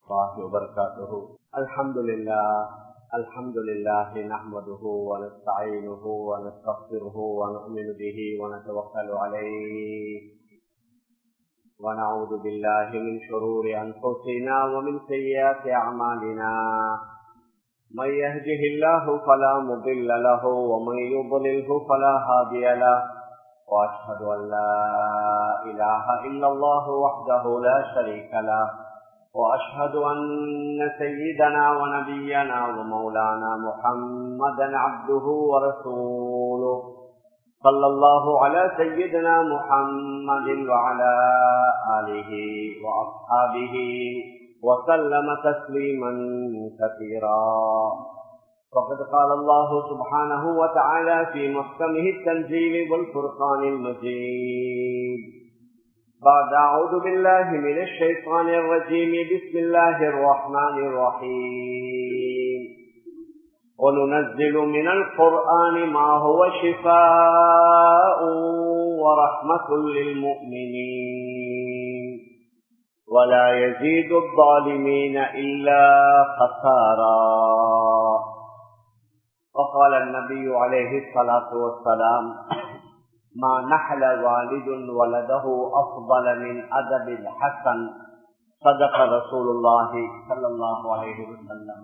الله وبركاته الحمد لله الحمد لله نحمده ونستعينه ونستغفره ونؤمن به ونتوكل عليه ونعوذ بالله من شرور أنفسنا ومن سيئات أعمالنا من يهده الله فلا مضل له ومن يضلله فلا هادي له وأشهد أن لا إله إلا الله وحده لا شريك له وأشهد أن سيدنا ونبينا ومولانا محمدا عبده ورسوله صلى الله على سيدنا محمد وعلى آله وأصحابه وسلم تسليما كثيرا فقد قال الله سبحانه وتعالى في محكمه التنزيل والفرقان المجيد بعد أعوذ بالله من الشيطان الرجيم بسم الله الرحمن الرحيم وننزل من القرآن ما هو شفاء ورحمة للمؤمنين ولا يزيد الظالمين إلا خسارا وقال النبي عليه الصلاة والسلام ما نحل والد ولده أفضل من أدب الحسن صدق رسول الله صلى الله عليه وسلم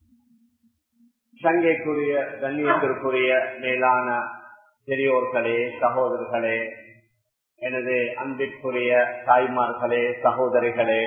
சங்கைக்குரிய கண்ணியத்திற்குரிய மேலான பெரியோர்களே சகோதரர்களே எனது அன்பிற்குரிய தாய்மார்களே சகோதரிகளே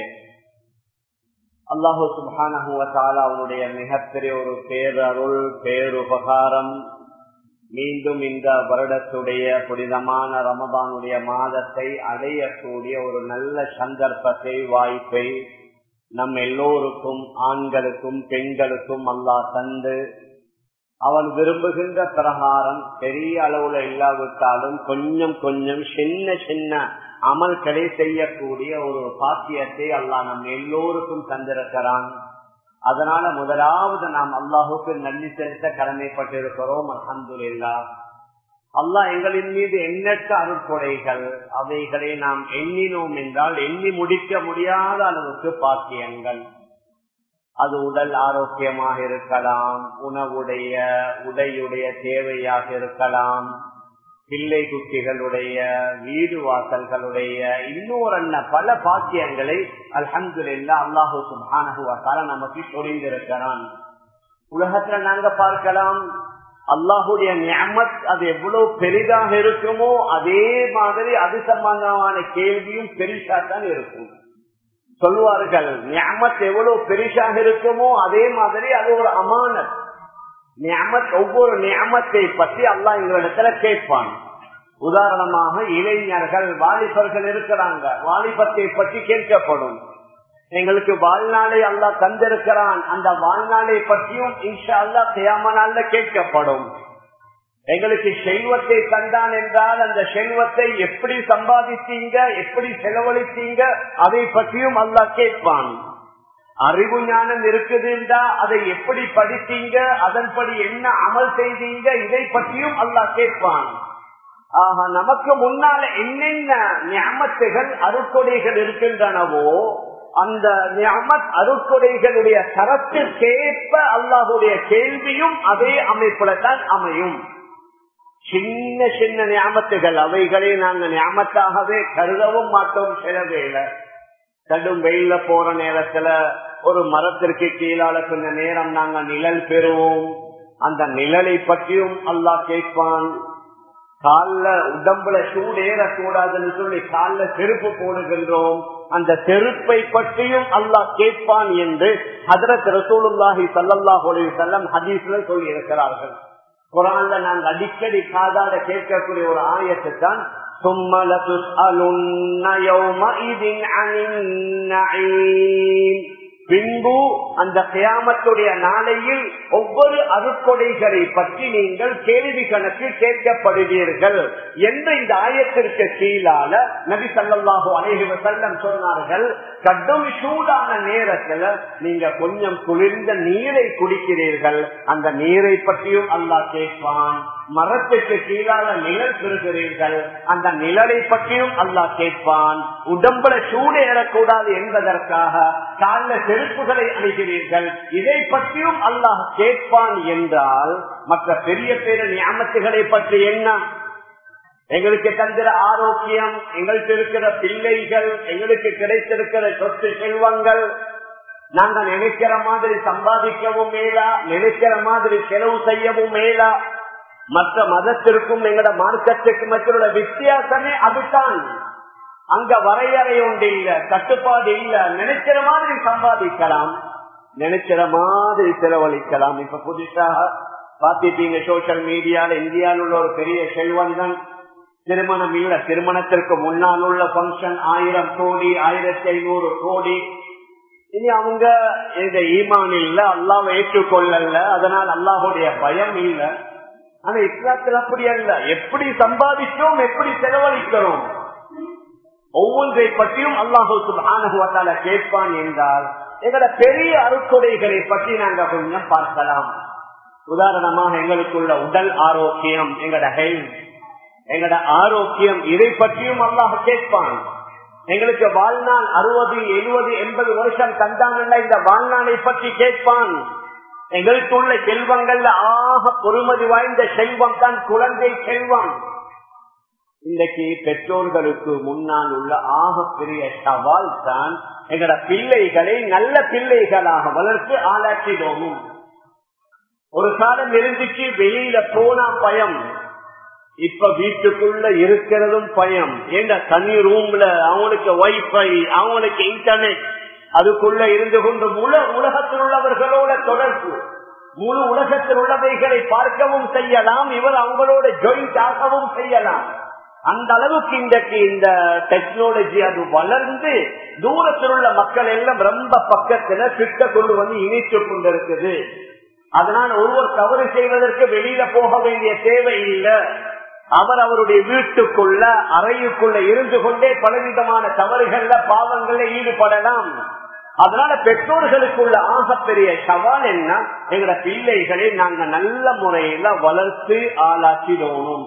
அல்லாஹு சுபானகுவத்தால அவனுடைய மிகப்பெரிய ஒரு பேரருள் பேருபகாரம் மீண்டும் இந்த வருடத்துடைய புனிதமான ரமதானுடைய மாதத்தை அடையக்கூடிய ஒரு நல்ல சந்தர்ப்பத்தை வாய்ப்பை நம் எல்லோருக்கும் ஆண்களுக்கும் பெண்களுக்கும் அல்லாஹ் தந்து அவன் விரும்புகின்ற பிரகாரம் பெரிய அளவுல இல்லாவிட்டாலும் கொஞ்சம் கொஞ்சம் சின்ன சின்ன அமல்களை செய்யக்கூடிய ஒரு பாக்கியத்தை அல்லாஹ் நம் எல்லோருக்கும் தந்திருக்கிறான் அதனால முதலாவது நாம் அல்லாஹுக்கு நன்றி செலுத்த கடமைப்பட்டிருக்கிறோம் அலமதுல்லா அல்லாஹ் எங்களின் மீது எண்ணற்ற அருட்கொடைகள் அவைகளை நாம் எண்ணினோம் என்றால் எண்ணி முடிக்க முடியாத அளவுக்கு பாக்கியங்கள் அது உடல் ஆரோக்கியமாக இருக்கலாம் உணவுடைய உடையுடைய தேவையாக இருக்கலாம் பிள்ளை குட்டிகளுடைய வீடு வாசல்களுடைய இன்னொரு பல பாக்கியங்களை அல்ஹந்து இல்லா அல்லாஹூ சுபானகுவாத்தால நமக்கு சொரிந்திருக்கிறான் உலகத்துல நாங்க பார்க்கலாம் அல்லாஹுடைய ஞாமத் அது எவ்வளவு பெரிதாக இருக்குமோ அதே மாதிரி அது சம்பந்தமான கேள்வியும் பெரிசாத்தான் இருக்கும் சொல்லுவார்கள் ஞாமத் எவ்வளவு பெரிசாக இருக்குமோ அதே மாதிரி அது ஒரு அமானத் ஞாமத் ஒவ்வொரு ஞாமத்தை பற்றி அல்லா எங்களிடத்துல கேட்பான் உதாரணமாக இளைஞர்கள் வாலிபர்கள் இருக்கிறாங்க வாலிபத்தை பற்றி கேட்கப்படும் எங்களுக்கு வாழ்நாளை அல்லா தந்திருக்கிறான் அந்த வாழ்நாளை பற்றியும் இன்ஷா அல்லா செய்யாம நாள்ல கேட்கப்படும் எங்களுக்கு செல்வத்தை தந்தான் என்றால் அந்த செல்வத்தை எப்படி சம்பாதித்தீங்க எப்படி செலவழித்தீங்க அதை பற்றியும் அல்லா கேட்பான் அறிவு ஞானம் இருக்குதுண்டா அதை எப்படி படித்தீங்க அதன்படி என்ன அமல் செய்தீங்க இதை பற்றியும் அல்லா கேட்பான் ஆக நமக்கு முன்னால என்னென்ன ஞாபகத்துகள் அருக்கொடைகள் இருக்கின்றனவோ அந்த ஞாபத் அருக்கொடைகளுடைய தரத்திற்கேற்ப அல்லாஹுடைய கேள்வியும் அதே அமைப்புல தான் அமையும் சின்ன சின்ன ஞாபகத்துகள் அவைகளை நாங்க ஞாபகத்தாகவே கருதவும் மாட்டோம் சிலவேல கடும் வெயில போற நேரத்துல ஒரு மரத்திற்கு கீழால கொஞ்ச நேரம் நாங்க நிழல் பெறுவோம் அந்த நிழலை பற்றியும் அல்லாஹ் கேட்பான் கால உடம்புல சூடேற கூடாதுன்னு சொல்லி கால செருப்பு போடுகின்றோம் அந்த செருப்பை பற்றியும் அல்லாஹ் கேட்பான் என்று ஹதரத் ரசூலுல்லாஹி சல்லாஹ் செல்லம் ஹதீஸ்ல சொல்லி இருக்கிறார்கள் குரான்ல நாங்க அடிக்கடி காதால கேட்கக்கூடிய ஒரு ஆயத்தை தான் ثم لتسألن يومئذ عن النعيم பின்பு அந்த கியாமத்துடைய நாளையில் ஒவ்வொரு அருக்கொடைகளை பற்றி நீங்கள் கேள்வி கணக்கு கேட்கப்படுவீர்கள் என்று இந்த ஆயத்திற்கு கீழால நபி சல்லாஹூ அலைஹி செல்லம் சொன்னார்கள் கடும் சூடான நேரத்துல நீங்க கொஞ்சம் குளிர்ந்த நீரை குடிக்கிறீர்கள் அந்த நீரை பற்றியும் அல்லாஹ் கேட்பான் மரத்துக்கு கீழால நிழல் பெறுகிறீர்கள் அந்த நிழலை பற்றியும் அல்லாஹ் கேட்பான் உடம்புல சூடு ஏறக்கூடாது என்பதற்காக கால செருப்புகளை அணிகிறீர்கள் இதை பற்றியும் அல்லாஹ் கேட்பான் என்றால் மற்ற பெரிய பெரிய ஞாபகத்துகளை பற்றி என்ன எங்களுக்கு தந்திர ஆரோக்கியம் எங்களுக்கு இருக்கிற பிள்ளைகள் எங்களுக்கு கிடைத்திருக்கிற சொத்து செல்வங்கள் நாங்க நினைக்கிற மாதிரி சம்பாதிக்கவும் மேலா நினைக்கிற மாதிரி செலவு செய்யவும் மேலா மற்ற மதத்திற்கும் எங்கட மார்க்கத்திற்கும் மற்றொரு வித்தியாசமே அதுதான் அங்க வரையறை ஒன்று இல்ல கட்டுப்பாடு இல்ல நினைக்கிற மாதிரி சம்பாதிக்கலாம் நினைக்கிற மாதிரி செலவழிக்கலாம் இப்ப புதுசாக பாத்திட்டீங்க சோசியல் மீடியால இந்தியாவில் உள்ள ஒரு பெரிய செல்வந்தன் திருமணம் இல்ல திருமணத்திற்கு முன்னால் உள்ள பங்கன் ஆயிரம் கோடி ஆயிரத்தி ஐநூறு கோடி இனி அவங்க இந்த ஈமான் இல்ல அல்லாவை ஏற்றுக்கொள்ளல அதனால் அல்லாஹுடைய பயம் இல்ல ஆனா இஸ்லாத்தில் அப்படி அல்ல எப்படி சம்பாதிச்சோம் எப்படி செலவழிக்கிறோம் ஒவ்வொன்றை பற்றியும் அல்லாஹு சுபானுவத்தால கேட்பான் என்றால் எங்களோட பெரிய அறுக்குடைகளை பற்றி நாங்க கொஞ்சம் பார்க்கலாம் உதாரணமாக எங்களுக்குள்ள உடல் ஆரோக்கியம் எங்களோட ஹெல்த் எங்களோட ஆரோக்கியம் இதை பற்றியும் அல்லாஹ் கேட்பான் எங்களுக்கு வாழ்நாள் அறுபது எழுபது எண்பது வருஷம் தந்தாங்கல்ல இந்த வாழ்நாளை பற்றி கேட்பான் எங்களுக்கு உள்ள செல்வங்கள்ல ஆக பொறுமதி வாய்ந்த செல்வம் தான் குழந்தை செல்வம் இன்றைக்கு பெற்றோர்களுக்கு முன்னால் உள்ள ஆக பெரிய சவால் தான் எங்களோட பிள்ளைகளை நல்ல பிள்ளைகளாக வளர்த்து ஆளாக்கிடோமும் ஒரு காலம் இருந்துச்சு வெளியில போனா பயம் இப்ப வீட்டுக்குள்ள இருக்கிறதும் பயம் ஏங்க தனி ரூம்ல அவங்களுக்கு வைஃபை அவங்களுக்கு இன்டர்நெட் அதுக்குள்ள இருந்து கொண்டு முழு உலகத்தில் உள்ளவர்களோட தொடர்பு முழு உலகத்தில் உள்ளவைகளை பார்க்கவும் செய்யலாம் இவர் அவங்களோட ஜாயிண்ட் ஆகவும் செய்யலாம் அந்த அளவுக்கு இன்றைக்கு இந்த டெக்னாலஜி அது வளர்ந்து தூரத்தில் உள்ள மக்கள் எல்லாம் ரொம்ப பக்கத்துல கிட்ட கொண்டு வந்து இணைத்துக் கொண்டிருக்குது அதனால் ஒருவர் தவறு செய்வதற்கு வெளியில போக வேண்டிய தேவை இல்லை அவர் அவருடைய வீட்டுக்குள்ள அறையுக்குள்ள இருந்து கொண்டே பலவிதமான தவறுகள்ல பாவங்கள்ல ஈடுபடலாம் அதனால பெற்றோர்களுக்குள்ள ஆகப்பெரிய சவால் என்ன எங்களோட பிள்ளைகளை நாங்க நல்ல முறையில வளர்த்து ஆளாக்கிடணும்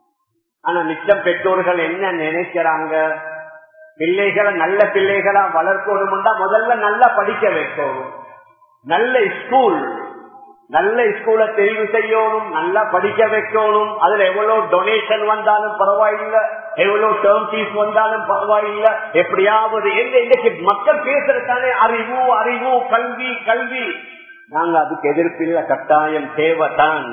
ஆனா மிச்சம் பெற்றோர்கள் என்ன நினைக்கிறாங்க பிள்ளைகளை நல்ல பிள்ளைகளா வளர்க்கணும்னா முதல்ல நல்லா படிக்க வைக்கணும் நல்ல ஸ்கூல் நல்ல ஸ்கூல தெரிவு செய்யணும் நல்லா படிக்க வைக்கணும் அதுல எவ்வளவு டொனேஷன் வந்தாலும் பரவாயில்லை எவ்வளவு டேர்ம் ஃபீஸ் வந்தாலும் பரவாயில்லை எப்படியாவது இன்னைக்கு மக்கள் பேசுறதுக்கானே அறிவு அறிவு கல்வி கல்வி நாங்க அதுக்கு எதிர்ப்பில்ல கட்டாயம் தேவைதான்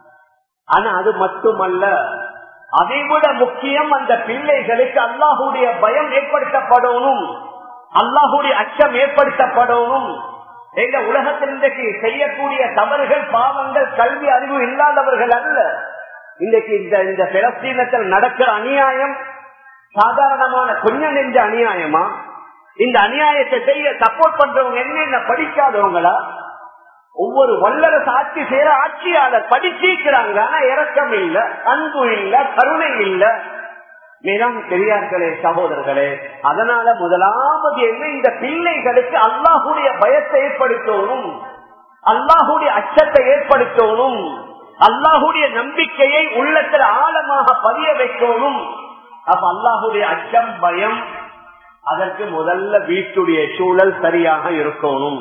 ஆனா அது மட்டுமல்ல அதை விட முக்கியம் அந்த பிள்ளைகளுக்கு அல்லாஹுடைய பயம் ஏற்படுத்தப்படணும் அல்லாஹுடைய அச்சம் ஏற்படுத்தப்படணும் எங்க உலகத்தில் இன்றைக்கு செய்யக்கூடிய தவறுகள் பாவங்கள் கல்வி அறிவு இல்லாதவர்கள் அல்ல இன்றைக்கு இந்த இந்த பிலஸ்தீனத்தில் நடக்கிற அநியாயம் சாதாரணமான கொஞ்சம் நெஞ்ச அநியாயமா இந்த அநியாயத்தை செய்ய சப்போர்ட் பண்றவங்க என்னென்ன படிக்காதவங்களா ஒவ்வொரு வல்லரசு ஆட்சி செய்யற ஆட்சியாளர் படிச்சிருக்கிறாங்க ஆனா இறக்கம் இல்ல அன்பு இல்ல கருணை இல்ல மேலும் பெரியார்களே சகோதரர்களே அதனால முதலாவது என்ன இந்த பிள்ளைகளுக்கு அல்லாஹுடைய பயத்தை ஏற்படுத்தணும் அல்லாஹுடைய அச்சத்தை ஏற்படுத்தணும் அல்லாஹுடைய நம்பிக்கையை உள்ளத்தில் ஆழமாக பதிய வைக்கணும் அப்ப அல்லாஹுடைய அச்சம் பயம் அதற்கு முதல்ல வீட்டுடைய சூழல் சரியாக இருக்கணும்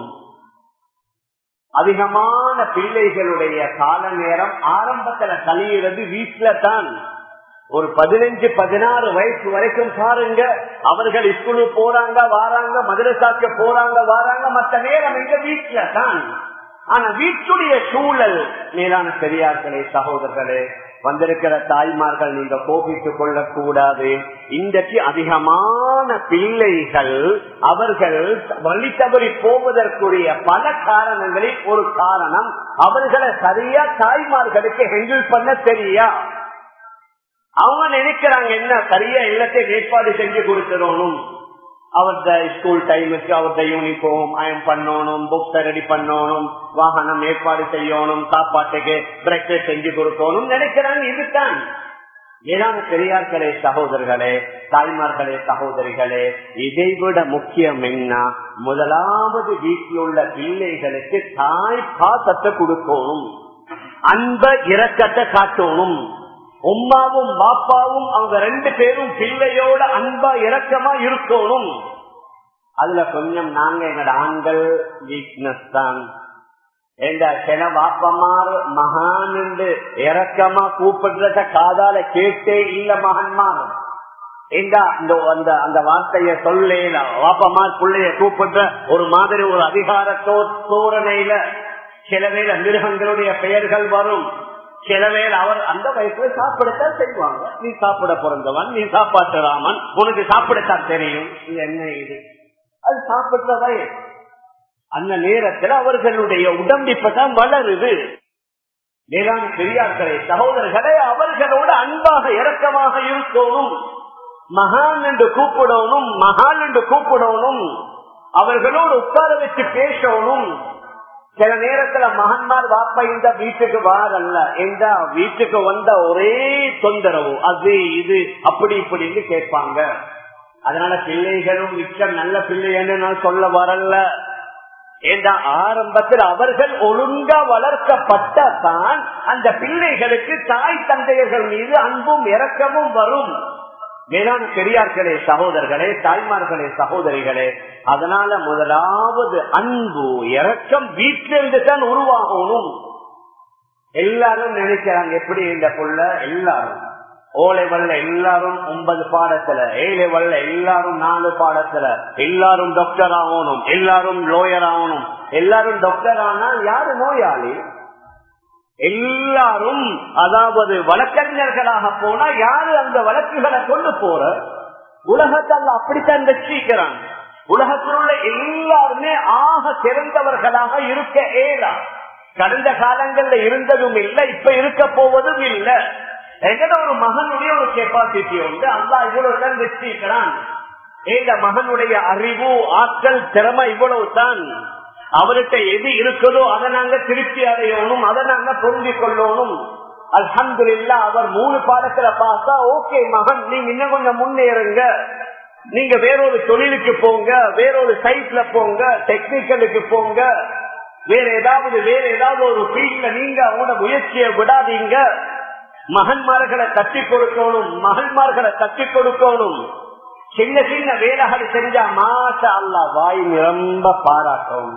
அதிகமான பிள்ளைகளுடைய கால நேரம் ஆரம்பத்துல கழியிறது வீட்டுல தான் ஒரு பதினஞ்சு பதினாறு வயசு வரைக்கும் பாருங்க அவர்கள் ஸ்கூலுக்கு போறாங்க வாராங்க மதுரசாக்கு போறாங்க வாராங்க மற்ற நேரம் எங்க வீட்டுல தான் ஆனா வீட்டுடைய சூழல் மேலான பெரியார்களே சகோதரர்களே வந்திருக்கிற தாய்மார்கள் நீங்க கோபித்துக் கொள்ளக்கூடாது இன்றைக்கு அதிகமான பிள்ளைகள் அவர்கள் வழி தவறி போவதற்குரிய பல காரணங்களில் ஒரு காரணம் அவர்களை சரியா தாய்மார்களுக்கு ஹெண்டில் பண்ண தெரியா அவங்க நினைக்கிறாங்க என்ன சரியா எல்லாத்தையும் ஏற்பாடு செஞ்சு கொடுத்துடணும் அவர்த ஸ்கூல் டைமுக்கு அவர்த யூனிஃபார்ம் அயம் பண்ணணும் புக்ஸ் ரெடி பண்ணணும் வாகனம் ஏற்பாடு செய்யணும் சாப்பாட்டுக்கு பிரேக்ஃபாஸ்ட் செஞ்சு கொடுக்கணும் நினைக்கிறாங்க இதுதான் ஏதாவது பெரியார்களே சகோதரர்களே தாய்மார்களே சகோதரிகளே இதை விட முக்கியம் என்ன முதலாவது வீட்டில் உள்ள பிள்ளைகளுக்கு தாய் பாசத்தை கொடுக்கணும் அன்ப இரக்கத்தை காட்டணும் உம்மாவும் பாப்பாவும் அவங்க ரெண்டு பேரும் பிள்ளையோட அன்பா இரக்கமா இருக்கணும் அதுல கொஞ்சம் நாங்க எங்களோட ஆண்கள் வீக்னஸ் தான் சில வாப்பமார் மகான் இறக்கமா கூப்பிடுறத காதால கேட்டே இல்ல மகன்மார் அந்த அந்த வார்த்தைய சொல்லேல வாப்பமார் பிள்ளைய கூப்பிடுற ஒரு மாதிரி ஒரு அதிகாரத்தோ தோரணையில சில வேளை மிருகங்களுடைய பெயர்கள் வரும் சில வேளை அவர் அந்த வயசுல சாப்பிடத்தான் செய்வாங்க நீ சாப்பிட பிறந்தவன் நீ சாப்பாட்டு ராமன் உனக்கு சாப்பிடத்தான் தெரியும் இது என்ன இது அது சாப்பிட்ட வயசு அந்த நேரத்தில் அவர்களுடைய உடம்பிப்பதான் வளருது மேலான பெரியார்களே சகோதரர்களே அவர்களோட அன்பாக இரக்கமாக இருக்கணும் மகான் என்று கூப்பிடணும் மகான் என்று கூப்பிடணும் அவர்களோடு உட்கார வச்சு பேசணும் சில நேரத்துல மகன்மார் வாப்பா இந்த வீட்டுக்கு வாரல்ல எந்த வீட்டுக்கு வந்த ஒரே தொந்தரவு அது இது அப்படி இப்படின்னு கேட்பாங்க அதனால பிள்ளைகளும் மிச்சம் நல்ல பிள்ளைன்னு நான் சொல்ல வரல என்ற ஆரம்பத்தில் அவர்கள் ஒழுங்கா வளர்க்கப்பட்டதான் அந்த பிள்ளைகளுக்கு தாய் தந்தையர்கள் மீது அன்பும் இரக்கமும் வரும் மேலான பெரியார்களே சகோதரர்களே தாய்மார்களே சகோதரிகளே அதனால முதலாவது அன்பு இரக்கம் வீட்டிலிருந்து தான் உருவாகணும் எல்லாரும் நினைக்கிறாங்க எப்படி இந்த புள்ள எல்லாரும் ஓ லெவல்ல எல்லாரும் ஒன்பது பாடத்துல ஏ லெவல்ல எல்லாரும் நாலு பாடத்துல எல்லாரும் டாக்டர் ஆகணும் எல்லாரும் லோயர் ஆகணும் எல்லாரும் டாக்டர் ஆனா யாரு நோயாளி எல்லாரும் அதாவது வழக்கறிஞர்களாக போனா யாரு அந்த வழக்குகளை கொண்டு போற உலகத்தால் அப்படித்தான் வச்சிருக்கிறான் உலகத்தில் உள்ள எல்லாருமே ஆக சிறந்தவர்களாக இருக்க ஏலா கடந்த காலங்கள்ல இருந்ததும் இல்லை இப்ப இருக்க போவதும் இல்லை எங்கட ஒரு மகனுடைய ஒரு கெப்பாசிட்டி உண்டு அல்லா இவ்வளவு தான் வச்சிருக்கிறான் இந்த மகனுடைய அறிவு ஆற்றல் திறமை இவ்வளவு தான் அவர்கிட்ட எது இருக்குதோ அதை நாங்க திருப்தி அடையணும் அதை நாங்க பொருந்திக் கொள்ளணும் அல்ஹம்து இல்லா அவர் மூணு பாடத்துல பார்த்தா ஓகே மகன் நீங்க இன்னும் கொஞ்சம் முன்னேறுங்க நீங்க வேறொரு தொழிலுக்கு போங்க வேறொரு சைட்ல போங்க டெக்னிக்கலுக்கு போங்க வேற ஏதாவது வேற ஏதாவது ஒரு ஃபீல்ட்ல நீங்க அவங்களோட முயற்சியை விடாதீங்க மகன்மார்களை கட்டி கொடுக்கணும் மகன்மார்களை கட்டி கொடுக்கணும் சின்ன சின்ன வேலைகள் செஞ்சா மாசா அல்ல வாய் நிரம்ப பாராட்டவும்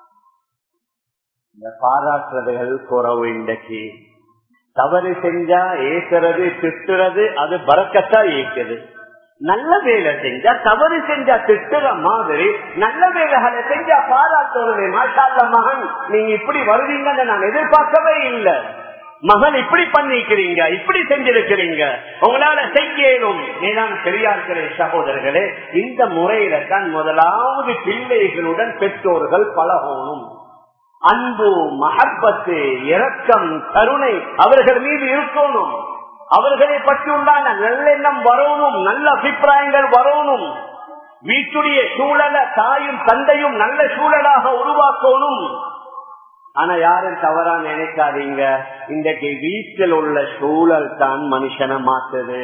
இந்த பாராட்டுறதுகள் குறவு இன்றைக்கு தவறு செஞ்சா ஏசுறது திட்டுறது அது பறக்கத்தா ஏக்குது நல்ல வேலை செஞ்சா தவறு செஞ்சா திட்டுற மாதிரி நல்ல வேலைகளை செஞ்சா பாராட்டுறது மாஷால்ல மகன் நீங்க இப்படி வருவீங்கன்னு நான் எதிர்பார்க்கவே இல்லை மகன் இப்படி பண்ணிக்கிறீங்க இப்படி செஞ்சிருக்கிறீங்க உங்களால செய்யணும் மேலான பெரியார்களே சகோதரர்களே இந்த முறையில தான் முதலாவது பிள்ளைகளுடன் பெற்றோர்கள் பழகணும் அன்பு மகப்பத்து இரக்கம் கருணை அவர்கள் மீது இருக்கணும் அவர்களை பற்றி உண்டான நல்லெண்ணம் வரணும் நல்ல அபிப்பிராயங்கள் வரணும் வீட்டுடைய சூழல தாயும் தந்தையும் நல்ல சூழலாக உருவாக்கணும் ஆனா யாரும் தவறா நினைக்காதீங்க இன்றைக்கு வீட்டில் உள்ள சூழல் தான் மனுஷனை மாத்துது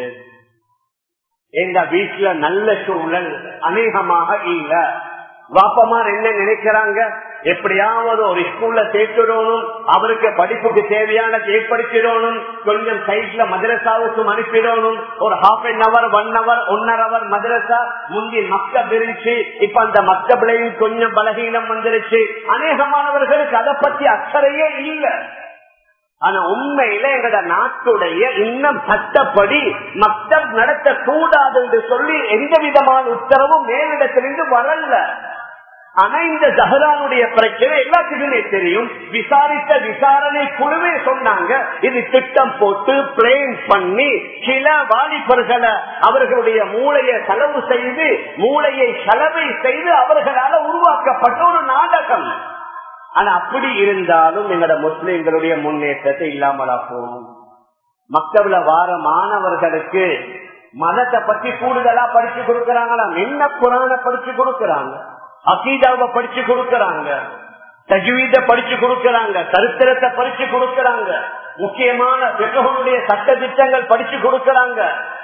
எங்க வீட்டுல நல்ல சூழல் அநேகமாக இல்ல வாப்பமார் என்ன நினைக்கிறாங்க எப்படியாவது ஒரு ஸ்கூல்ல சேர்த்துடணும் அவருக்கு படிப்புக்கு தேவையான ஏற்படுத்திடணும் கொஞ்சம் சைட்ல மதரசாவுக்கு அனுப்பிடணும் ஒரு half an hour one hour ஒன்னரை அவர் மதரசா முந்தி மக்க இருந்துச்சு இப்ப அந்த மக்கபிளையும் கொஞ்சம் பலகீனம் வந்துருச்சு அநேகமானவர்களுக்கு அதை பத்தி அக்கறையே இல்லை ஆனா உண்மையில எங்கட நாட்டுடைய இன்னும் சட்டப்படி மக்தம் நடத்த கூடாது என்று சொல்லி எந்த விதமான உத்தரவும் மேலிடத்திலிருந்து வரல ஆனா இந்த ஜஹரானுடைய பிரச்சனை எல்லாத்துக்குமே தெரியும் விசாரித்த விசாரணை குழுவே சொன்னாங்க இது திட்டம் போட்டு பிளேன் பண்ணி சில வாலிபர்களை அவர்களுடைய மூளையை செலவு செய்து மூளையை செலவை செய்து அவர்களால் உருவாக்கப்பட்ட ஒரு நாடகம் ஆனா அப்படி இருந்தாலும் எங்களோட முஸ்லிம்களுடைய முன்னேற்றத்தை இல்லாமலா போகும் மக்கள்ல வார மாணவர்களுக்கு மதத்தை பத்தி கூடுதலா படிச்சு கொடுக்கறாங்களாம் என்ன புராண படிச்சு கொடுக்கறாங்க அகீதாவை படிச்சு கொடுக்கறாங்க தஜ்வீத படிச்சு கொடுக்கறாங்க சரித்திரத்தை படிச்சு கொடுக்கறாங்க முக்கியமான பெற்றோர்களுடைய சட்ட திட்டங்கள் படிச்சு கொடுக்கறாங்க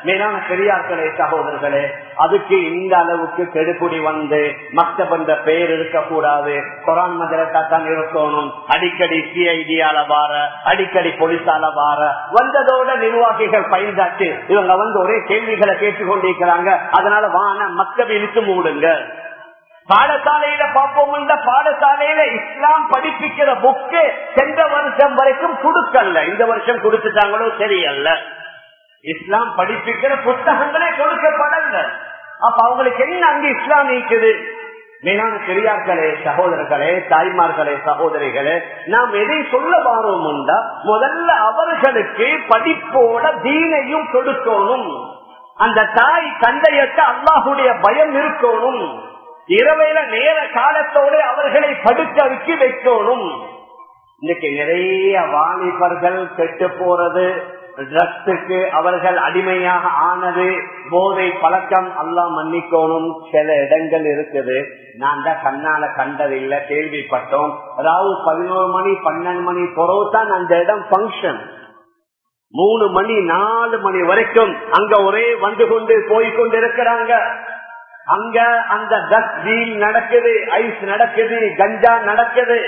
மேலான பெரியார்களே சகோதரர்களே அதுக்கு இந்த அளவுக்கு கெடுபுடி வந்து மக்தபந்த பெயர் இருக்கக்கூடாது குரான் மதரத்தா தான் இருக்கணும் அடிக்கடி சிஐடியால வார அடிக்கடி போலீஸால வார வந்ததோட நிர்வாகிகள் பயந்தாச்சு இவங்க வந்து ஒரே கேள்விகளை கேட்டுக்கொண்டிருக்கிறாங்க அதனால வான மக்தப இழுத்து மூடுங்க பாடசாலையில பார்ப்போம் இந்த பாடசாலையில இஸ்லாம் படிப்பிக்கிற புக்கு சென்ற வருஷம் வரைக்கும் கொடுக்கல இந்த வருஷம் கொடுத்துட்டாங்களோ சரியல்ல இஸ்லாம் படிப்பிக்கிற புத்தகங்களே கொடுக்கப்படல அப்ப அவங்களுக்கு என்ன அங்க இஸ்லாம் நீக்குது மேலான பெரியார்களே சகோதரர்களே தாய்மார்களே சகோதரிகளே நாம் எதை சொல்ல வாரோம் உண்டா முதல்ல அவர்களுக்கு படிப்போட தீனையும் கொடுக்கணும் அந்த தாய் தந்தையற்ற அல்லாஹுடைய பயம் இருக்கணும் இரவையில நேர காலத்தோட அவர்களை படுக்க வைக்க வைக்கணும் இன்னைக்கு நிறைய வாலிபர்கள் கெட்டு போறது ட்ரக்ஸுக்கு அவர்கள் அடிமையாக ஆனது போதை பழக்கம் எல்லாம் மன்னிக்கணும் சில இடங்கள் இருக்குது நான் தான் கண்ணால கண்டதில்லை கேள்விப்பட்டோம் ராவு பதினோரு மணி பன்னெண்டு மணி தான் அந்த இடம் பங்கன் மூணு மணி நாலு மணி வரைக்கும் அங்க ஒரே வந்து கொண்டு போய்கொண்டு இருக்கிறாங்க அங்க அந்த டஸ் டீல் நடக்குது ஐஸ் நடக்குது கஞ்சா நடக்குது